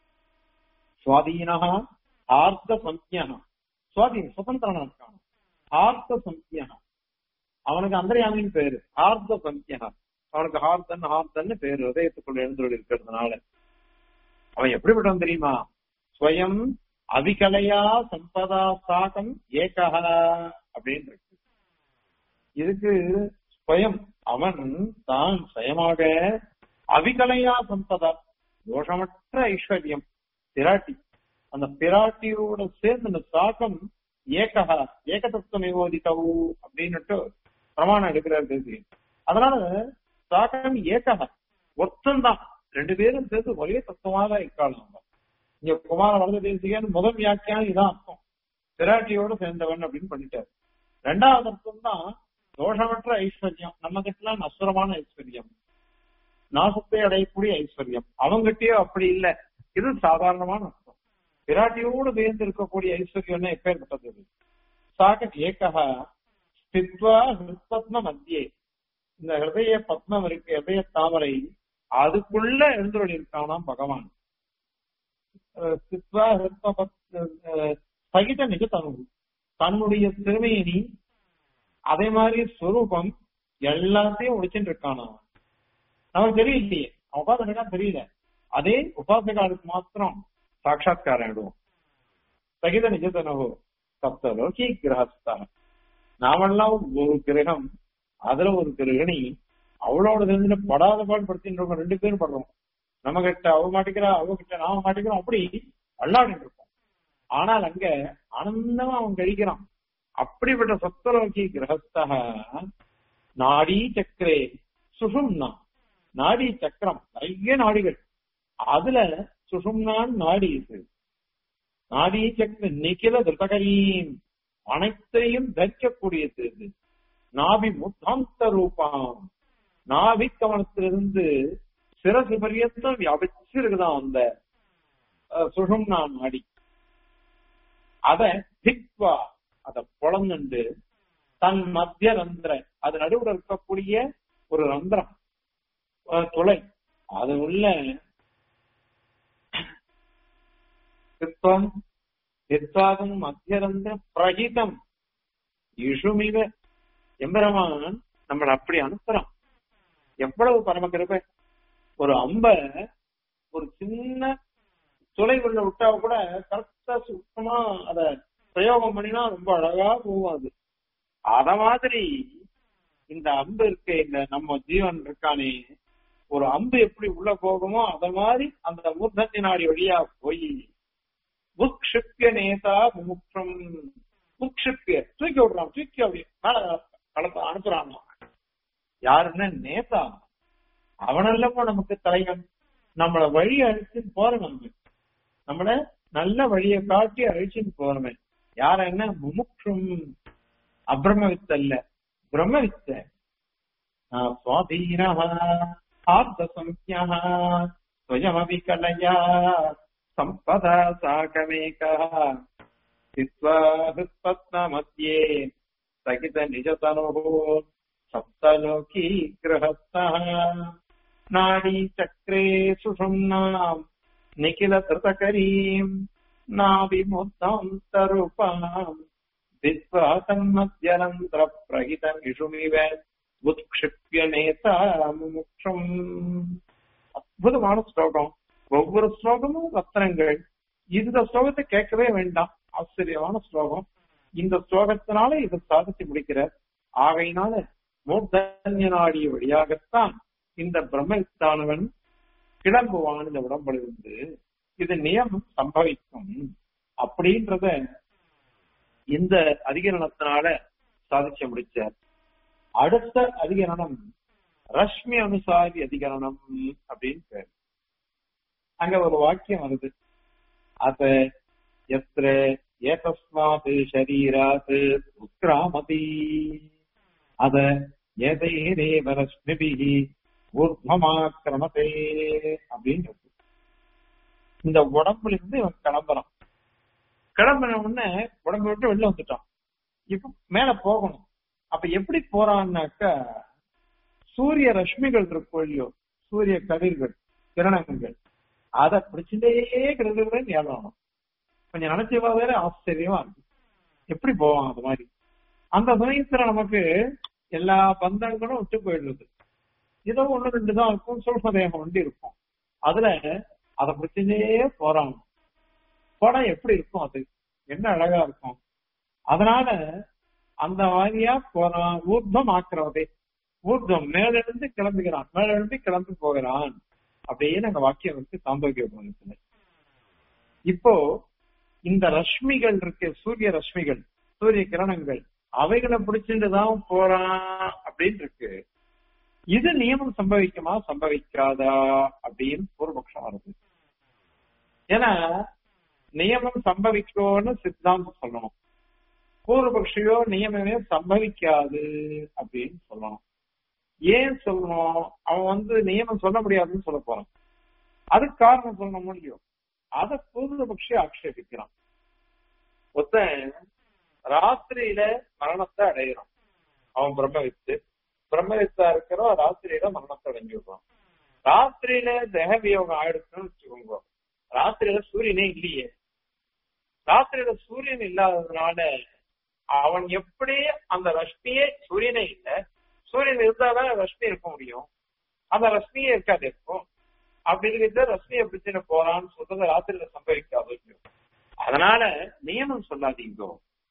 S1: சுவாதீனா ஆர்த்த சந்தியா சுவாதீன சுதந்திரனா இருக்கான் ஆர்த்த சந்தியா அவனுக்கு அந்தரியாமின்னு பேரு ஆர்த்த சந்தியா அவனுக்கு ஹார்த்தன் ஹார்த்தன் பேரு ஹதயத்துக்குள்ள எழுந்துள்ள இருக்கிறதுனால அவன் எப்படிப்பட்டவன் தெரியுமா ஸ்வயம் அவிகலையா சம்பதா சாகம் ஏகஹ அப்படின்னு இருக்கு இதுக்கு ஸ்வயம் அவன் தான் சுயமாக அவிகலையா சம்பதா தோஷமற்ற ஐஸ்வர்யம் பிராட்டி அந்த பிராட்டியோட சேர்ந்து அந்த சாக்கம் ஏகஹா ஏகதத்துவம் ஏகோதித்தவு அப்படின்னுட்டு பிரமாணம் எடுக்கிறார் பேசி அதனால சாக்கம் ஏகஹ ஒருத்தந்தான் ரெண்டு பேரும் சேர்ந்து ஒரே தத்துவமாக இருக்காளாங்க இங்க குமார வரத தேசிகன் முதல் வியாக்கியானம் இதான் அர்த்தம் பிராட்டியோட சேர்ந்தவன் அப்படின்னு பண்ணிட்டாரு ரெண்டாவது அர்த்தம் தான் தோஷமற்ற ஐஸ்வர்யம் நம்ம கிட்ட நசுரமான ஐஸ்வர்யம் நாசத்தை அடையக்கூடிய ஐஸ்வர்யம் அவங்ககிட்டயோ அப்படி இல்ல இது சாதாரணமான அர்த்தம் பிராட்டியோடு சேர்ந்து இருக்கக்கூடிய ஐஸ்வர்யம்னா எப்பேற்பட்டது சாக ஏகா ஸ்தித்வா ஹிருத்பத்ம மத்தியே இந்த ஹிருதய பத்மம் இருக்கு ஹிருதய தாமரை அதுக்குள்ள எழுந்துள்ள இருக்கானாம் பகவான் ஸ்தித்வா ஹிருத்ம சகித நிஜ தனு தன்னுடைய திருமையினி அதே மாதிரி ஸ்வரூபம் எல்லாத்தையும் ஒழிச்சுட்டு இருக்கானா நமக்கு தெரியலையே உபாசனைக்கா தெரியல அதே உபாசகாலுக்கு மாத்திரம் சாட்சா்காரம் ஆயிடுவோம் சகித நிஜதனவோ சப்தலோகி கிரகஸ்தா நாமெல்லாம் ஒரு கிரகம் அதுல ஒரு கிரகணி அவளோட சேர்ந்து படாத பாடு படுத்தின்னு ரெண்டு பேரும் படுறோம் நம்ம கிட்ட அவ மாட்டிக்கிறா அவ கிட்ட நாம மாட்டிக்கிறோம் அப்படி அல்லாடிட்டு இருக்கோம் ஆனால் அங்க ஆனந்தமா அவன் கழிக்கிறான் அப்படிப்பட்ட சப்தலோகி கிரகஸ்தக நாடி சக்கரே சுஷும்னா நாடி சக்கரம் நிறைய நாடிகள் அதுல சுஷும்னான் நாடி இது நாடி சக்கர நிக்கில திருத்தகரீம் அனைத்தையும் தரிக்கக்கூடியது இது நாபி முத்தாந்த ரூபாம் நாபி கவனத்திலிருந்து சிரசு பரியந்தம் வியாபிச்சிருக்குதான் அந்த சுஷும்னா நாடி அத திக்வா அத பொழந்துண்டு தன் மத்திய ரந்திர அது நடுவுல இருக்கக்கூடிய ஒரு ரந்திரம் துளை அது உள்ள சித்தம் சித்தாதம் மத்தியரந்திர பிரகிதம் இஷுமிவ எம்பெருமான் நம்மளை அப்படி அனுப்புறான் எவ்வளவு பரமகிருபை ஒரு அம்ப ஒரு சின்ன துளை உள்ள விட்டா கூட கரெக்டா சுத்தமா அத பிரயோகம் பண்ணினா ரொம்ப அழகா போகும் அது அத மாதிரி இந்த அம்பு இருக்கு இந்த நம்ம ஜீவன் இருக்கானே ஒரு அம்பு எப்படி உள்ள போகுமோ அத மாதிரி அந்த மூர்த்தி நாடி வழியா போய் முக்ஷிப்பிய நேதா முமுக்ஷம் முக்ஷிப்பிய தூக்கி விடுறான் தூக்கி அப்படி மேல களத்தை அனுப்புறான் யாருன்னு நேதா அவனல்லப்போ நமக்கு தலைவன் நம்மள வழி அழிச்சுன்னு போற நம்ம நம்மள நல்ல வழியை காட்டி அழிச்சுன்னு போறவன் யார என்ன முமுக்ஷும் அப்ரமவித்த அல்ல பிரம்மவித்த சுவாதீன ஆர்த்த சம்யா ஸ்வயமபி கலையா சம்பதா சாகமேகா சித்வா ஹிருத்பத்ன மத்தியே சகித நிஜதனோ சப்தலோகி கிரகஸ்தா நாடி சக்கரே சுஷும்னாம் நிகில திருதகரீம் நாவிமுத்தாந்தரூபாம் தித்வா தன்மத்யனந்திர பிரகிதம் இஷுமிவ உத்க்ஷிப்ய நேதா முமுக்ஷம் அற்புதமான ஸ்லோகம் ஒவ்வொரு ஸ்லோகமும் ரத்னங்கள் இந்த ஸ்லோகத்தை கேட்கவே வேண்டாம் ஆச்சரியமான ஸ்லோகம் இந்த ஸ்லோகத்தினால இதை சாதிச்சு முடிக்கிறார் ஆகையினால மூர்தன்ய நாடிய வழியாகத்தான் இந்த பிரம்மஸ்தானவன் கிளம்புவான் இந்த உடம்பிலிருந்து இது நியமம் சம்பவிக்கும் அப்படின்றத இந்த அதிகரணத்தினால சாதிச்சு முடிச்சார் அடுத்த அதிகரணம் ரஷ்மி அனுசாரி அதிகரணம் அப்படின்னு பேர் அங்க ஒரு வாக்கியம் வருது அத எத்திர ஏதஸ்மாத் ஷரீராத் உத்கிராமதி அத ஏதைரேவ ரஷ்மிபிஹி ஊர்வமாக்கிரமதே அப்படின்னு இருக்கு. இந்த உடம்புல இருந்து இவன் கிளம்புறான் கிளம்பின உடனே உடம்பு விட்டு வெளில வந்துட்டான் இப்ப மேல போகணும் அப்ப எப்படி போறான்னாக்கா சூரிய ரஷ்மிகள் இருக்கும் இல்லையோ சூரிய கதிர்கள் கிரணங்கள் அதை பிடிச்சுட்டே கிடக்குறேன்னு ஏழணும் கொஞ்சம் நினைச்சு வேற ஆச்சரியமா இருக்கு எப்படி போவான் அது மாதிரி அந்த சமயத்துல நமக்கு எல்லா பந்தங்களும் விட்டு போயிடுறது ஏதோ ஒண்ணு ரெண்டு தான் இருக்கும் சொல்பதேகம் ஒண்டி இருக்கும் அதுல அதை பிடிச்சுட்டே போறான் போனா எப்படி இருக்கும் அது என்ன அழகா இருக்கும் அதனால அந்த மாதிரியா போறான் ஊர்தம் ஆக்குறதே ஊர்தம் மேலிருந்து கிளம்புகிறான் மேலிருந்து கிளம்பி போகிறான் அப்படியே நாங்க வாக்கியம் வச்சு சாந்தோக்கிய உபநிஷத்துல இப்போ இந்த ரஷ்மிகள் இருக்கு சூரிய ரஷ்மிகள் சூரிய கிரணங்கள் அவைகளை பிடிச்சிட்டு தான் போறான் அப்படின்னு இருக்கு இது நியமம் சம்பவிக்குமா சம்பவிக்காதா அப்படின்னு பூர்வபக்ஷம் வருது ஏன்னா நியமம் சம்பவிக்கும்னு சித்தாந்தம் சொல்லணும் பூர்வபக்ஷியோ நியமமே சம்பவிக்காது அப்படின்னு சொல்லணும் ஏன் சொல்லணும் அவன் வந்து நியமம் சொல்ல முடியாதுன்னு சொல்ல போறான் அதுக்கு காரணம் சொல்ல முடியும் அத பூர்வபக்ஷி ஆக்ஷேபிக்கிறான் ஒருத்தன் ராத்திரியில மரணத்தை அடையிறான் அவன் பிரம்மவித்து பிரம்மவித்தா இருக்கிறோம் ராத்திரியில மரணத்தை அடைஞ்சு விடுறான் ராத்திரியில தேக வியோகம் ஆயிடுச்சுன்னு வச்சுக்கோங்க ராத்திரியில சூரியனே இல்லையே ராத்திரியில சூரியன் இல்லாததுனால அவன் எப்படி அந்த ரஷ்மியே சூரியனே இல்ல சூரியன் இருந்தாதான் ரஷ்மி இருக்க முடியும் அந்த ரஷ்மியே இருக்காது இருக்கும் அப்படி இருக்கிற ரஷ்மியை பிடிச்சுன்னு போறான்னு சொல்றது ராத்திரியில சம்பவிக்காது அதனால நியமம் சொல்லாதீங்க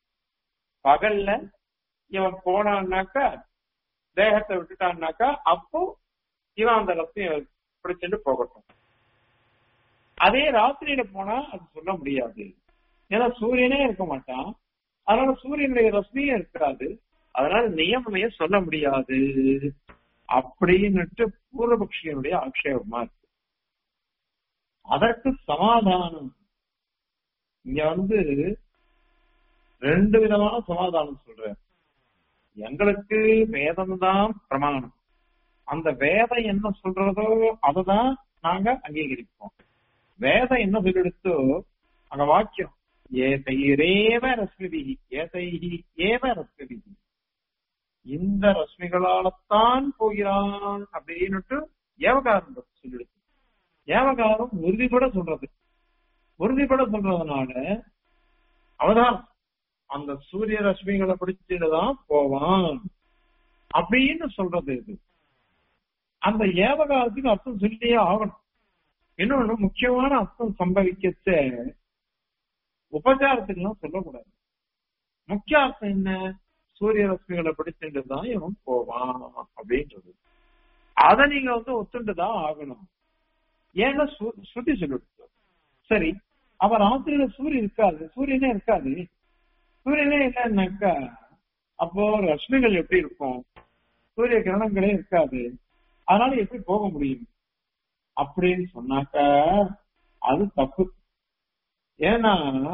S1: பகல்ல இவன் போனான்னாக்கா தேகத்தை விட்டுட்டான்னாக்கா அப்போ இவன் அந்த ரஷ்மியை பிடிச்சிட்டு போகட்டும் அதே ராத்திரியில போனா அது சொல்ல முடியாது ஏன்னா சூரியனே இருக்க மாட்டான் அதனால சூரியனுடைய ரஷ்மியே இருக்காது அதனால நியமமே சொல்ல முடியாது அப்படின்னுட்டு பூர்வபக்ஷியனுடைய ஆக்ஷேபமா இருக்கு அதற்கு சமாதானம் இங்க வந்து ரெண்டு விதமான சமாதானம் சொல்ற எங்களுக்கு வேதம் தான் பிரமாணம் அந்த வேதம் என்ன சொல்றதோ அததான் நாங்க அங்கீகரிப்போம் வேதம் என்ன சொல்லிடுத்தோ அங்க வாக்கியம் ஏதைரேவ ரஸ்மிபிகி ஏதைஹி ஏவ ரஸ்மிபிகி இந்த ரஸ்மிகளால்தான் போகிறான் அப்படின்னுட்டு ஏவகாரம் சொல்லிடுச்சு ஏவகாரம் உறுதிப்பட சொல்றது உறுதிப்பட சொல்றதுனால அவதானம் அந்த சூரிய ரஷ்மிகளை பிடிச்சிட்டு தான் போவான் அப்படின்னு சொல்றது இது அந்த ஏவகாலத்துக்கு அர்த்தம் சொல்லியே ஆகணும் இன்னொன்னு முக்கியமான அர்த்தம் சம்பவிக்கச்ச உபச்சாரத்துக்கெல்லாம் சொல்லக்கூடாது முக்கிய அர்த்தம் என்ன சூரிய ரஷ்மிகளை பிடிச்சிட்டு தான் இவன் போவான் அப்படின்றது அதை நீங்க வந்து ஒத்துண்டு தான் ஆகணும் ஏன்னா சு- ஸ்ருதி சொல்லிடுச்சு சரி அவ ராத்திரியில சூரியன் இருக்காது சூரியனே இருக்காது சூரியனே இல்லைன்னாக்கா அப்போ ரஷ்மிகள் எப்படி இருக்கும் சூரிய கிரணங்களே இருக்காது அதனால எப்படி போக முடியும் அப்படின்னு சொன்னாக்கா அது தப்பு ஏன்னா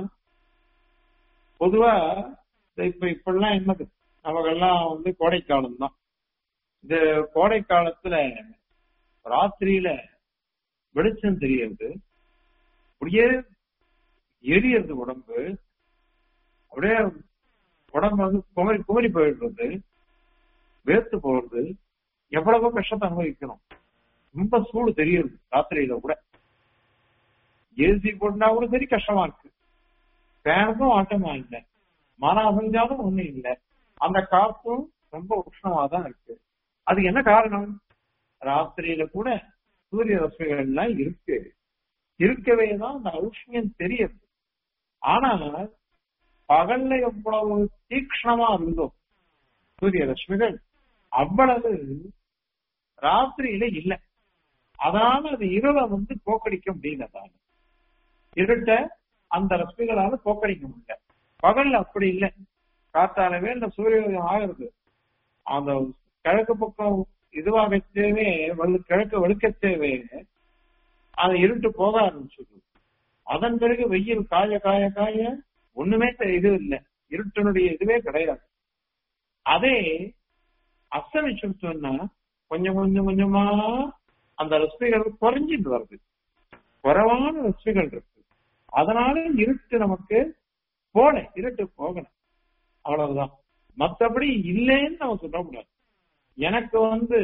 S1: பொதுவா இப்ப இப்பெல்லாம் என்னது நமக்கெல்லாம் வந்து கோடைக்காலம் தான் இது கோடை காலத்துல ராத்திரியில வெளிச்சம் தெரியறது அப்படியே எரியறது உடம்பு அப்படியே உடம்பு வந்து குமரி குமரி போயிடுறது வேர்த்து போறது எவ்வளவோ கஷ்டத்தை அனுபவிக்கணும் ரொம்ப சூடு தெரியுது ராத்திரியில கூட ஏசி போட்டா கூட சரி கஷ்டமா இருக்கு ஃபேனுக்கும் ஆட்டமா இல்லை மன அசஞ்சாலும் ஒண்ணும் இல்லை அந்த காப்பும் ரொம்ப உஷ்ணமா தான் இருக்கு அது என்ன காரணம் ராத்திரியில கூட சூரிய ரஷ்மிகள் எல்லாம் இருக்கு இருக்கவே தான் அந்த ஔஷ்ணியம் தெரியுது ஆனால் பகல்ல எவ்வளவு தீக்ஷ்ணமா இருந்தோம் சூரிய ரஷ்மிகள் அவ்வளவு ராத்திரியில இல்ல அதனால அது இருளை வந்து போக்கடிக்க முடியலதான இருட்ட அந்த ரஷ்மிகளால போக்கடிக்க முடியல பகல்ல அப்படி இல்லை காத்தாலவே இந்த சூரிய உதயம் ஆகிறது அந்த கிழக்கு பக்கம் இதுவாக தேவே வலு கிழக்கு வெளுக்க தேவே அது இருட்டு போக ஆரம்பிச்சது அதன் பிறகு வெயில் காய காய காய ஒண்ணுமே தெ- இது இல்லை இருட்டினுடைய இதுவே கிடையாது அதே அஸ்தமிச்சுன்னா கொஞ்சம் கொஞ்சம் கொஞ்சமா அந்த ரஸ்மிகள் குறைஞ்சிட்டு வருது குறைவான ரஸ்மிகள் இருக்கு அதனால இருட்டு நமக்கு போல இருட்டு போகணும் அவ்வளவுதான் மத்தபடி இல்லைன்னு நம்ம சொல்ல முடியாது எனக்கு வந்து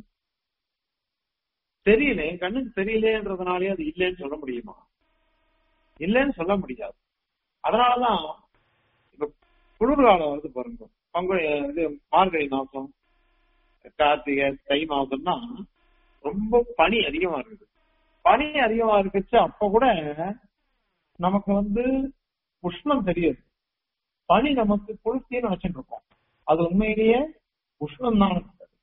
S1: தெரியல என் கண்ணுக்கு தெரியலன்றதுனாலே அது இல்லைன்னு சொல்ல முடியுமா இல்லைன்னு சொல்ல முடியாது அதனாலதான் இப்ப குளிர்காலம் வருது பாருங்க பங்கு இது மார்கழி மாசம் கார்த்திகை தை மாசம்னா ரொம்ப பனி அதிகமா இருக்குது பனி அதிகமா இருக்குச்சு அப்ப கூட நமக்கு வந்து உஷ்ணம் தெரியுது பனி நமக்கு குளிர்ச்சின்னு நினைச்சிட்டு இருக்கோம் அது உண்மையிலேயே உஷ்ணம் தான்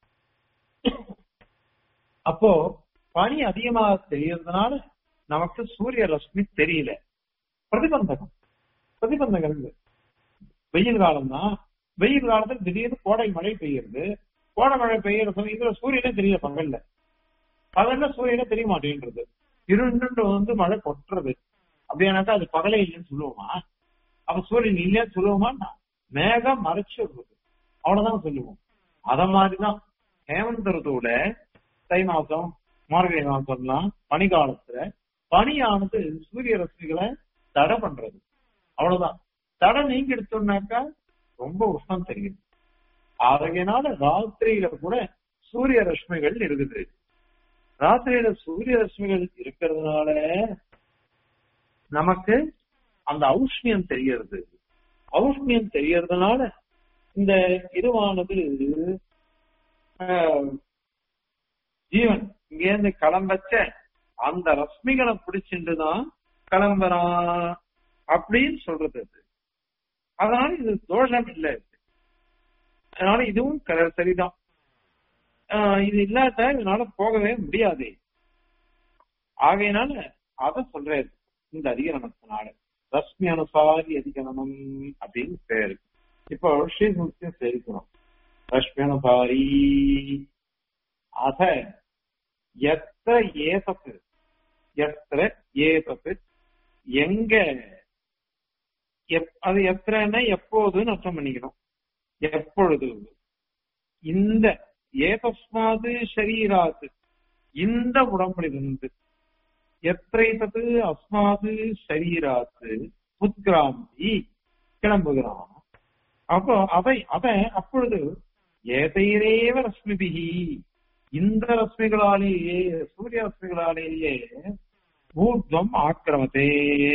S1: அப்போ பனி அதிகமா தெரியறதுனால நமக்கு சூரிய ரஷ்மி தெரியல பிரதிபந்தகம் பிரதிபந்தகம் இருக்கு வெயில் காலம் தான் வெயில் காலத்துல திடீர்னு கோடை மழை பெய்யுறது கோடை மழை பெய்யற சமயத்துல சூரியனே தெரியல பகல்ல பகல்ல சூரியனே தெரிய மாட்டேன்றது இருண்டு வந்து மழை கொட்டுறது அப்படியானாக்கா அது பகலே இல்லைன்னு சொல்லுவோமா அப்ப சூரியன் இல்லைன்னு சொல்லுவோமா மேகம் மறைச்சு விடுறது அவ்வளவுதான் சொல்லுவோம் அத மாதிரிதான் ஹேமந்த ருதுவுல தை மாசம் மார்கழி மாசம்லாம் பனி காலத்துல பனியானது சூரிய ரஷ்மிகளை தடை பண்றது அவ்வளவுதான் தடை நீங்க எடுத்தோம்னாக்கா ரொம்ப உஷ்ணம் தெரியுது ஆகையினால ராத்திரியில கூட சூரிய ரஷ்மிகள் இருக்குது ராத்திரியில சூரிய ரஷ்மிகள் இருக்கிறதுனால நமக்கு அந்த ஔஷ்ணியம் தெரியறது ஔஷ்ணியம் தெரியறதுனால இந்த இதுவானது ஆஹ், ஜீவன் இங்க இருந்து கிளம்பச்ச அந்த ரஷ்மிகளை பிடிச்சிட்டு தான் கிளம்புறான் அப்படின்னு சொல்றது அது அதனால இது தோஷம் இல்லை அதனால இதுவும் க- சரிதான் ஆஹ், இது இல்லாத இதனால போகவே முடியாது ஆகையினால அத சொல்றாரு இந்த அதிகரணத்தினால ரஷ்மி அனுசாரி அதிகரணம் அப்படின்னு பேரு இப்போ ஸ்ரீசூத்தியம் சேர்க்கணும் ரஷ்மி அனுசாரி அத எத்த ஏசத்து எத்திர ஏசத்து எங்க எப்- அது எத்தனை எப்போதுன்னு அர்த்தம் பண்ணிக்கணும் எப்பொழுது இந்த ஏதஸ்மாது ஷரீராத்து இந்த உடம்பிலிருந்து எத்தைத்தது அஸ்மாது ஷரீராத்து உத்கிராந்தி கிளம்புகிறான் அப்போ அவை அவன் அப்பொழுது ஏதைரேவ ரஸ்மிபிகி இந்த ரஸ்மிகளாலேயே சூரிய ரஸ்மிகளாலேயே ஊர்துவம் ஆக்கிரமத்தே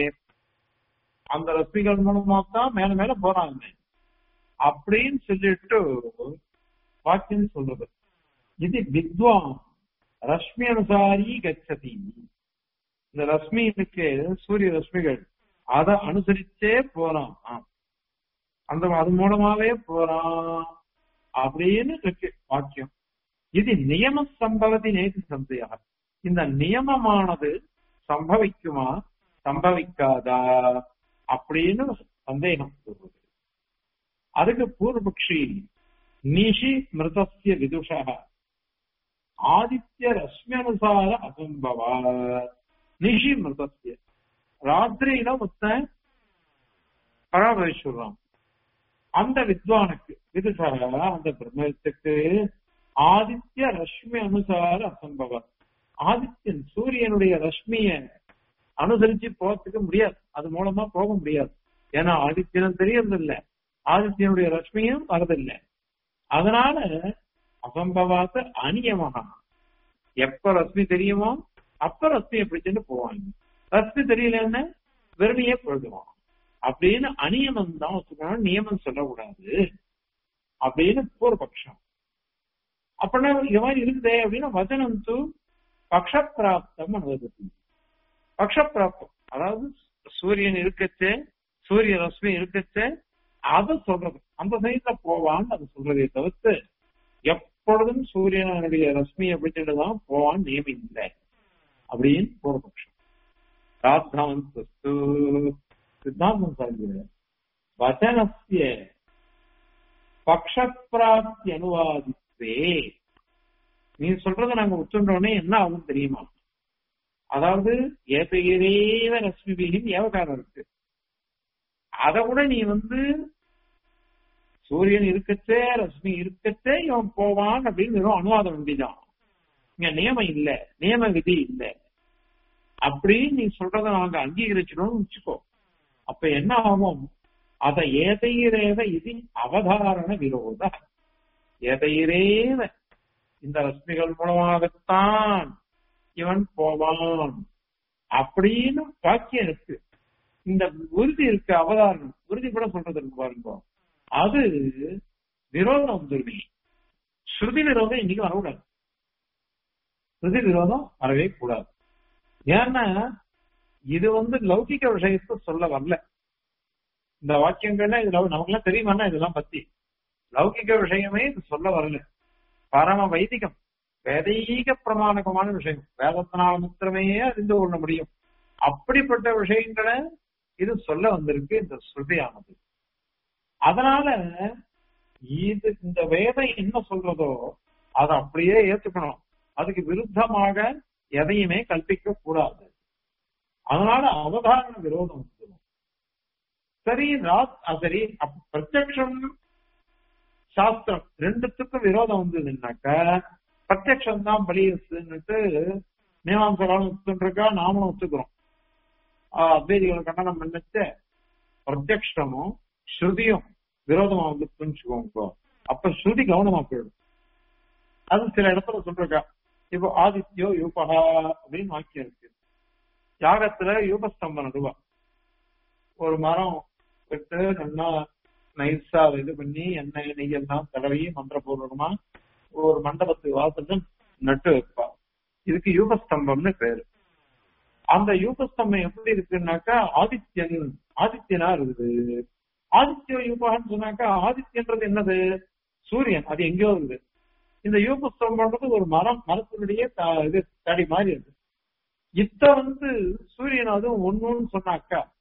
S1: அந்த ரஸ்மிகள் மூலமா தான் மேல மேல போறாங்க அப்படின்னு சொல்லிட்டு வாக்கியம் சொல்றது இது வித்வான் ரஷ்மி அனுசாரி கச்சதி இந்த ரஷ்மிக்கு சூரிய ரஷ்மிகள் அதை அனுசரிச்சே போறான் ஆம். அந்த அது மூலமாவே போறான் அப்படின்னு இருக்கு வாக்கியம் இது நியம சம்பவத்தி நேற்று சந்தையா இந்த நியமமானது சம்பவிக்குமா சம்பவிக்காதா அப்படின்னு சந்தேகம் சொல்றது அதுக்கு பூர்வபக்ஷி நிஷி மிருதஸ்ய விதுஷா ஆதித்ய ரஷ்மியனுசார அசம்பவா நிஷி மிருதஸ்ய ராத்திரியில ஒருத்தன் பராமரிச்சுடுறான் அந்த வித்வானுக்கு விதுஷா அந்த பிரம்மத்துக்கு ஆதித்ய ரஷ்மி அனுசார அசம்பவ ஆதித்யன் சூரியனுடைய ரஷ்மிய அனுசரிச்சு போறதுக்கு முடியாது அது மூலமா போக முடியாது ஏன்னா ஆதித்யனும் தெரியறதில்ல ஆதித்யனுடைய ரஷ்மியும் வரதில்லை அதனால அசம்பவாத்த அநியமகா எப்ப ரஷ்மி தெரியுமோ அப்ப ரஷ்மியை பிடிச்சுட்டு போவாங்க ரஷ்மி தெரியலன்னு வெறுமையே பொழுதுவான் அப்படின்னு அநியமம் தான் வச்சுக்கணும் நியமம் சொல்லக்கூடாது அப்படின்னு பூர்வபக்ஷம் அப்படின்னா இது மாதிரி இருக்குதே அப்படின்னா வச்சனம் தூ பக்ஷப்பிராப்தம் அனுபவத்தி பக்ஷப்பிராப்தம் அதாவது சூரியன் இருக்கச்சே சூரிய ரஷ்மி இருக்கச்சே அதை சொல்றது அந்த சைட்ல போவான்னு அது சொல்றதே தவிர்த்து எப்பொழுதும் சூரியனுடைய ரஷ்மியை பிடிச்சிட்டு தான் போவான்னு நியமம் இல்லை அப்படின்னு பூர்வபக்ஷம் ராத்தாந்தஸ்து சித்தாந்தம் சார்ந்த வச்சனஸ்ய பக்ஷப்பிராப்தி அனுவாதித்தே நீ சொல்றத நாங்க ஒத்துன்றோடனே என்ன ஆகும் தெரியுமா அதாவது ஏதையரேவ ரஷ்மிபிகின் ஏவகாரம் இருக்கு அதை விட நீ வந்து சூரியன் இருக்கச்சே ரஷ்மி இருக்கச்சே இவன் போவான் அப்படின்னு வெறும் அனுவாதம் வேண்டிதான் இங்க நியமம் இல்ல நியம விதி இல்ல அப்படின்னு நீ சொல்றத நாங்க அங்கீகரிச்சிடணும்னு வச்சுக்கோ அப்ப என்ன ஆகும் அத ஏதையிரேவ இது அவதாரண விரோத ஏதையிரேவ இந்த ரஷ்மிகள் மூலமாகத்தான் இவன் போவான் அப்படின்னு வாக்கியம் இருக்கு இந்த உறுதி இருக்கு அவதாரணம் உறுதி கூட சொல்றது இருக்கு பாருங்க அது விரோதம் வந்துருவி ஸ்ருதி விரோதம் இன்னைக்கு வரக்கூடாது ஸ்ருதி விரோதம் வரவே கூடாது ஏன்னா இது வந்து லௌகிக விஷயத்தை சொல்ல வரல இந்த வாக்கியங்கள்ல இது லௌ- நமக்கெல்லாம் தெரியுமாண்ணா இதெல்லாம் பத்தி லௌகிக விஷயமே இது சொல்ல வரல பரம வைதிகம் வேதீக பிரமாணகமான விஷயம் வேதத்தினால் மாத்திரமே அறிந்து கொள்ள முடியும் அப்படிப்பட்ட விஷயங்களை இது சொல்ல வந்திருக்கு இந்த ஸ்ருதியானது அதனால இது இந்த வேதம் என்ன சொல்றதோ அதை அப்படியே ஏத்துக்கணும் அதுக்கு விருத்தமாக எதையுமே கல்பிக்க கூடாது அதனால அவதாரண விரோதம் வந்துடும் சரி ராத் அஹ் சரி அப்ப பிரத்யக்ஷம் சாஸ்திரம் ரெண்டுத்துக்கும் விரோதம் வந்ததுன்னாக்க பிரத்யக்ஷம் தான் பலியுன்னுட்டு மீமாம்சகாலம் ஒத்துருக்கா நாமளும் ஒத்துக்கிறோம் ஆஹ் அத்வைதிகளை கண்டனம் பண்ணிச்சு பிரத்யக்ஷமும் ஸ்ருதியும் விரோதமா வந்து புரிஞ்சுக்கோங்க அப்ப ஸ்ருதி கவனமா போயிடும் அது சில இடத்துல சொல்றா இப்போ ஆதித்யோ யூபகா அப்படின்னு வாக்கியம் இருக்கு யாகத்துல யூபஸ்தம்பம் நடுவா ஒரு மரம் விட்டு நல்லா நைஸா இது பண்ணி எண்ணெய் நெய் எல்லாம் தடவி மந்திரபூர்வமா ஒரு மண்டபத்து வாசல்ல நட்டு வைப்பா இதுக்கு யூபஸ்தம்பம்னு பேரு அந்த யூபஸ்தம்பம் எப்படி இருக்குன்னாக்கா ஆதித்யன் ஆதித்யனா இருக்குது ஆதித்ய யூபகான்னு சொன்னாக்கா ஆதித்யன்றது என்னது சூரியன் அது எங்கேயோ இருக்குது இந்த யூபஸ்தம்பம்ன்றது ஒரு மரம் மரத்தினுடைய த- இது தடி மாதிரி இருக்கு இத்த வந்து சூரியன் அதுவும் ஒண்ணுன்னு சொன்னாக்கா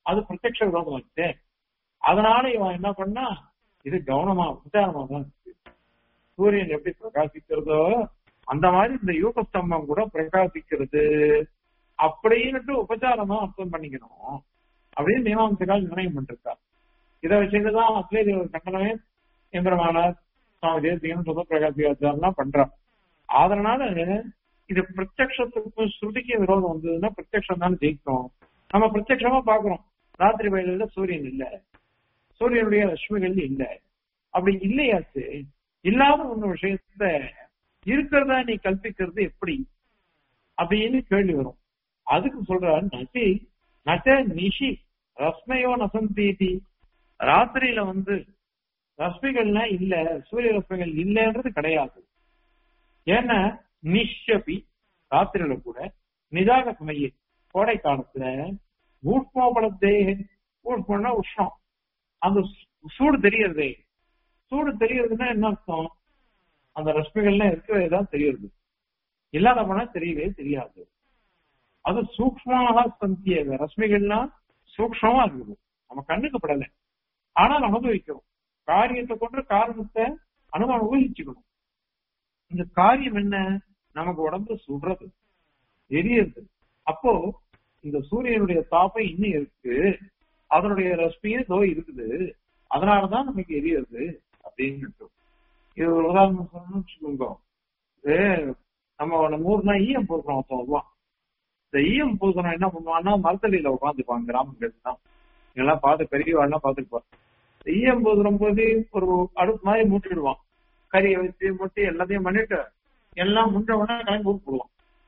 S1: அது பிரத்யக்ஷ விரோதம் வச்சு அதனால இவன் என்ன பண்ணா இது கவனமா உச்சாரமா தான் இருக்கு சூரியன் எப்படி பிரகாசிக்கிறதோ அந்த மாதிரி இந்த யூக ஸ்தம்பம் கூட பிரகாசிக்கிறது அப்படின்னுட்டு உபச்சாரமா அர்த்தம் பண்ணிக்கணும் அப்படின்னு மீமாம்சகால் நிர்ணயம் பண்ணிருக்கார் இதை வச்சுட்டுதான் அத்வைத கண்டனமே எம்பெருமானார் சுவாமி தேசிகன் சுத பிரகாசிகாச்சாரெல்லாம் பண்றார் அதனால இது பிரத்யக்ஷத்துக்கும் ஸ்ருதிக்கு விரோதம் வந்ததுன்னா பிரத்யக்ஷம் தான் ஜெயிக்கும் நம்ம பிரத்யக்ஷமா பாக்குறோம் ராத்திரி வயதுல சூரியன் இல்ல சூரியனுடைய ரஷ்மிகள் இல்ல அப்படி இல்லையாச்சு இல்லாத ஒண்ணு விஷயத்த இருக்கிறதா நீ கல்பிக்கிறது எப்படி அப்படின்னு கேள்வி வரும் அதுக்கு சொல்றாரு நசி நச்ச நிஷி ரஸ்மையோ நசந்தீதி ராத்திரியில வந்து ரஸ்மிகள்லாம் இல்ல சூரிய ரஸ்மிகள் இல்லைன்றது கிடையாது ஏன்னா நிஷபி ராத்திரியில கூட நிதாக சமய கோடை காலத்துல ஊஷ்மோபலத்தே ஊஷ்மம்னா உஷ்ணம் அந்த சூடு தெரியறதே சூடு தெரியறதுன்னா என்ன அர்த்தம் அந்த ரஷ்மிகள்லாம் இருக்கிறதே தான் தெரியுது இல்லாத போனா தெரியவே தெரியாது அது சூக்மமாக சந்தியது ரஷ்மிகள்லாம் சூக்மமா இருக்குது நம்ம கண்ணுக்கு படல ஆனால் அனுபவிக்கிறோம் காரியத்தை கொண்டு காரணத்தை அனுபவம் ஊகிச்சுக்கணும் இந்த காரியம் என்ன நமக்கு உடம்பு சுடுறது எரியுது அப்போ இந்த சூரியனுடைய தாப்பம் இன்னும் இருக்கு அதனுடைய ரஷ்மியும் தோ இருக்குது அதனாலதான் நமக்கு எரியுது அப்படின்னு இது ஒரு உதாரணம் சொல்லணும்னு வச்சுக்கோங்க இது நம்ம நம்ம ஊர்னா ஈயம் பூசணும் ஒருத்தன் வருவான் இந்த ஈயம் பூசணும் என்ன பண்ணுவான்னா மரத்தடியில உட்காந்துப்பாங்க கிராமங்கள் தான் இதெல்லாம் பார்த்து பெரியவாள்லாம் பார்த்துருப்பான் ஈயம் பூசுறம் போது ஒரு அடுப்பு மாதிரி மூட்டிடுவான் கறியை வச்சு முட்டி எல்லாத்தையும் பண்ணிட்டு எல்லாம் முண்ட உடனே கிளம்பி ஊருக்கு போடுவான்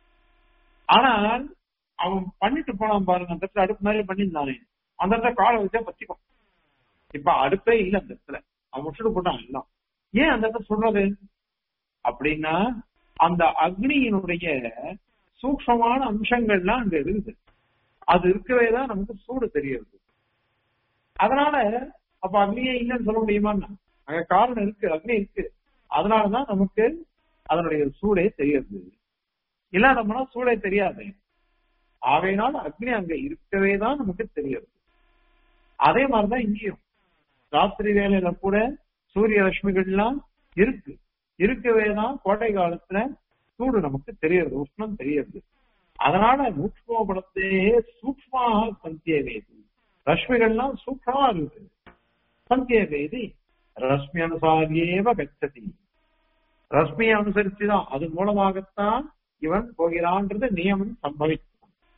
S1: ஆனால் அவன் பண்ணிட்டு போனான் பாருங்க அந்த இடத்துல அடுப்பு மாதிரி பண்ணியிருந்தானே அந்த இடத்துல காலை வச்சா பச்சிக்கும் இப்ப அடுப்பே இல்லை அந்த இடத்துல அவன் முடிச்சுட்டு போட்டான் எல்லாம் ஏன் அந்த இடத்துல சொல்றது அப்படின்னா அந்த அக்னியினுடைய சூக்ஷமான அம்சங்கள்லாம் அங்க இருக்குது அது இருக்கவே தான் நமக்கு சூடு தெரியுது அதனால அப்ப அக்னியே இல்லைன்னு சொல்ல முடியுமான்னா அங்க காரணம் இருக்கு அக்னி இருக்கு அதனாலதான் நமக்கு அதனுடைய சூடே தெரியுது இல்லாதோம்னா சூடே தெரியாது ஆகையினால் அக்னி அங்க இருக்கவே தான் நமக்கு தெரியுது அதே மாதிரிதான் இங்கேயும் ராத்திரி வேலையில கூட சூரிய ரஷ்மிகள்லாம் இருக்கு இருக்கவே தான் கோட்டை காலத்துல சூடு நமக்கு தெரியுது உஷ்ணம் தெரியுது அதனால சூக்மபலத்தையே சூக்மாக சந்திய வேதி ரஷ்மிகள்லாம் சூக்ஷமா இருக்குது சந்திய வேதி ரஷ்மி அனுசாரியேவ கச்சதி ரஷ்மியை அனுசரிச்சுதான் அது மூலமாகத்தான் இவன் போகிறான்றது நியமம் சம்பவிக்கும்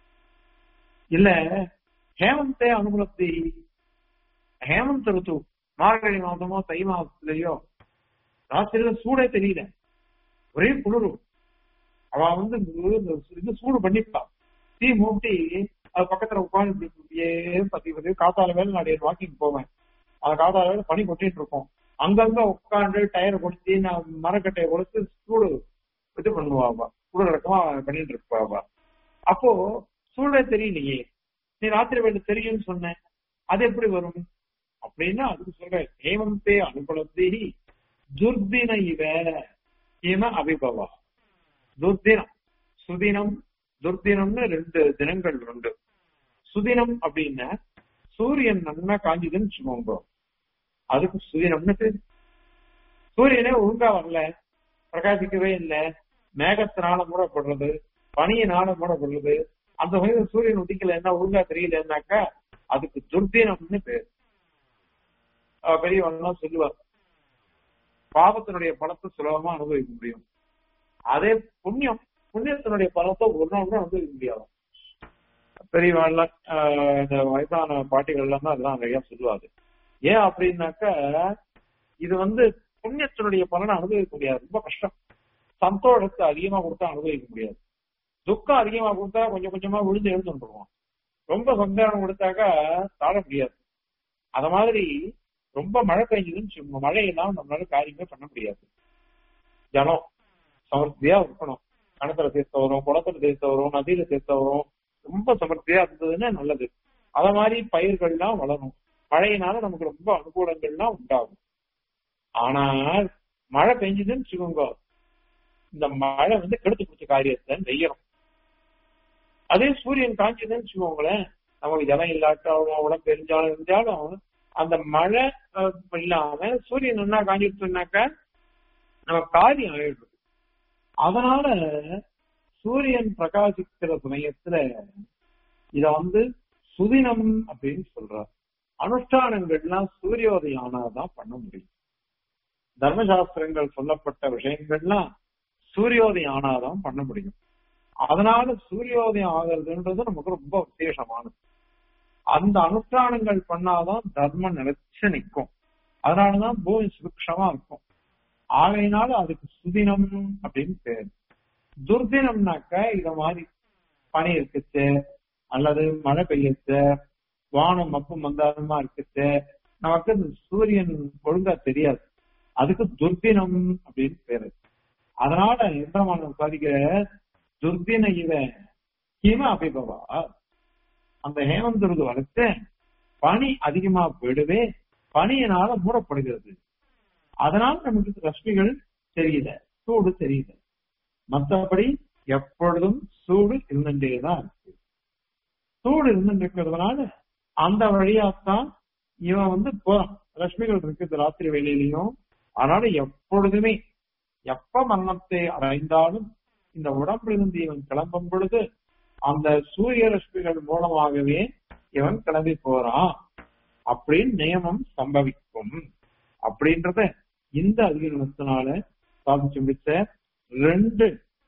S1: இல்ல ஹேமந்தே அனுகுலத்தை ஹேமந்த ருத்து மார்கழி மாதமோ தை மாதத்திலேயோ ராத்திரியில சூடே தெரியல ஒரே குளிரு அவ வந்து இது சூடு பண்ணிப்பா தீ மூட்டி அது பக்கத்துல உட்காந்து இப்படியே பத்தி பத்தி காத்தால வேலை நான் வாக்கிங் போவேன் அந்த காத்தால வேலை பனி கொட்டிட்டு இருக்கோம் அங்கங்க உட்காந்து டயரை கொடுத்து நான் மரக்கட்டையை கொடுத்து சூடு இது பண்ணுவாப்பா சூடு ரக்கமா பண்ணிட்டு இருப்பாப்பா அப்போ சூடே தெரியலையே நீ ராத்திரி வேலை தெரியும்னு சொன்னேன் அது எப்படி வரும் அப்படின்னா அதுக்கு சொல்றேன் ஹேமந்தே அனுபலத்தி துர்தின இவ ஹேம அபிபவா துர்தினம் சுதினம் துர்தினம்னு ரெண்டு தினங்கள் உண்டு சுதினம் அப்படின்னா சூரியன் நன்னா காஞ்சுதுன்னு வச்சுக்கோங்க அதுக்கு சுதினம்னு பேரு சூரியனே ஒழுங்கா வரல பிரகாசிக்கவே இல்லை மேகத்தினால மூடப்படுறது பனியினால மூடப்படுறது அந்த வகையில் சூரியன் உதிக்கல என்ன ஒழுங்கா தெரியலன்னாக்கா அதுக்கு துர்தினம்னு பேரு பெரியவங்கலாம் சொல்லுவார் பாவத்தினுடைய பலத்தை சுலபமா அனுபவிக்க முடியும் அதே புண்ணியம் புண்ணியத்தினுடைய பலத்தை ஒரு நாள் கூட அனுபவிக்க முடியாது பெரியவாள்லாம் இந்த வயசான பாட்டிகள் எல்லாம் தான் அதெல்லாம் நிறைய சொல்லுவாரு ஏன் அப்படின்னாக்கா இது வந்து புண்ணியத்தினுடைய பலனை அனுபவிக்க முடியாது ரொம்ப கஷ்டம் சந்தோஷத்தை அதிகமா கொடுத்தா அனுபவிக்க முடியாது துக்கம் அதிகமா கொடுத்தா கொஞ்சம் கொஞ்சமா விழுந்து எழுந்துருவோம் ரொம்ப சந்தோஷம் கொடுத்தாக்கா தாழ முடியாது அத மாதிரி ரொம்ப மழை பெஞ்சதுன்னு மழையெல்லாம் நம்மளால காரியமே பண்ண முடியாது ஜலம் சமர்த்தியா இருக்கணும் கணத்துல சேர்த்த வரும் குளத்துல சேர்த்த வரும் நதியில சேர்த்த வரும் ரொம்ப சமர்த்தியா இருந்ததுன்னா நல்லது அத மாதிரி பயிர்கள்லாம் வளரும் மழையினால நமக்கு ரொம்ப அனுகூலங்கள்லாம் உண்டாகும் ஆனால் மழை பெஞ்சதுன்னு வச்சுக்கோங்க இந்த மழை வந்து கெடுத்து பிடிச்ச காரியத்தை செய்யணும் அதே சூரியன் காய்ச்சதுன்னு வச்சுக்கோங்களேன் நமக்கு ஜலம் இல்லாட்டாலும் உடம்பு எரிஞ்சாலும் இருந்தாலும் அந்த மழை அஹ், இல்லாம சூரியன் என்ன காஞ்சிட்டுனாக்க நம்ம காரியம் ஆயிடுது அதனால சூரியன் பிரகாசிக்கிற சமயத்துல இத வந்து சுதினம் அப்படின்னு சொல்றார் அனுஷ்டானங்கள்லாம் சூரியோதயம் ஆனாதான் பண்ண முடியும் தர்மசாஸ்திரங்கள் சொல்லப்பட்ட விஷயங்கள்லாம் சூரியோதயம் ஆனாதான் பண்ண முடியும் அதனால சூரியோதயம் ஆகிறதுன்றது நமக்கு ரொம்ப விசேஷமானது அந்த அனுஷ்டானங்கள் பண்ணாதான் தர்மம் நிலைச்சு நிற்கும் அதனாலதான் பூமி சுபிக்ஷமா இருக்கும் ஆகையினால அதுக்கு சுதினம் அப்படின்னு பேரு துர்தினம்னாக்க இத மாதிரி பனி இருக்குச்சு அல்லது மழை பெய்யுச்சு வானம் மப்பும் மந்தாரமா இருக்குச்சு நமக்கு இந்த சூரியன் ஒழுங்கா தெரியாது அதுக்கு துர்தினம் அப்படின்னு பேரு அதனால இந்திரமானம் சாதிக்கிற துர்தின இவ ஹிம அபிபவா அந்த ஹேமந்துருது வளர்த்து பனி அதிகமா போயிடுவே பனியினால மூடப்படுகிறது அதனால நமக்கு ரஷ்மிகள் தெரியல சூடு தெரியல மற்றபடி எப்பொழுதும் சூடு இருந்துட்டேதான் இருக்கு சூடு இருந்துட்டு இருக்கிறதுனால அந்த வழியாத்தான் இவன் வந்து போறான் ரஷ்மிகள் இருக்குது ராத்திரி வேலையிலையும் அதனால எப்பொழுதுமே எப்ப மரணத்தை அடைந்தாலும் இந்த உடம்பிலிருந்து இவன் கிளம்பும் பொழுது அந்த சூரிய ரஷ்மிகள் மூலமாகவே இவன் கிளம்பி போறான் அப்படின்னு நியமம் சம்பவிக்கும் அப்படின்றத இந்த அதிகரணத்தினால சாதிச்சு முடிச்ச ரெண்டு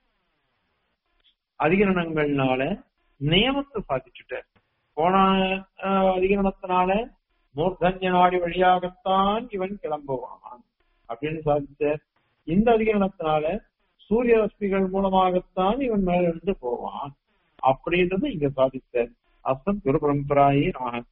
S1: அதிகரணங்கள்னால நியமத்தை சாதிச்சுட்டார் போன அஹ், அதிகரணத்தினால மூர்தன்ய நாடி வழியாகத்தான் இவன் கிளம்புவான் அப்படின்னு சாதிச்சார் இந்த அதிகரணத்தினால சூரிய ரஷ்மிகள் மூலமாகத்தான் இவன் மேலிருந்து போவான் அப்படின்றது இங்க சாதிச்சார் அசம் குரு பரம்பராயே நமக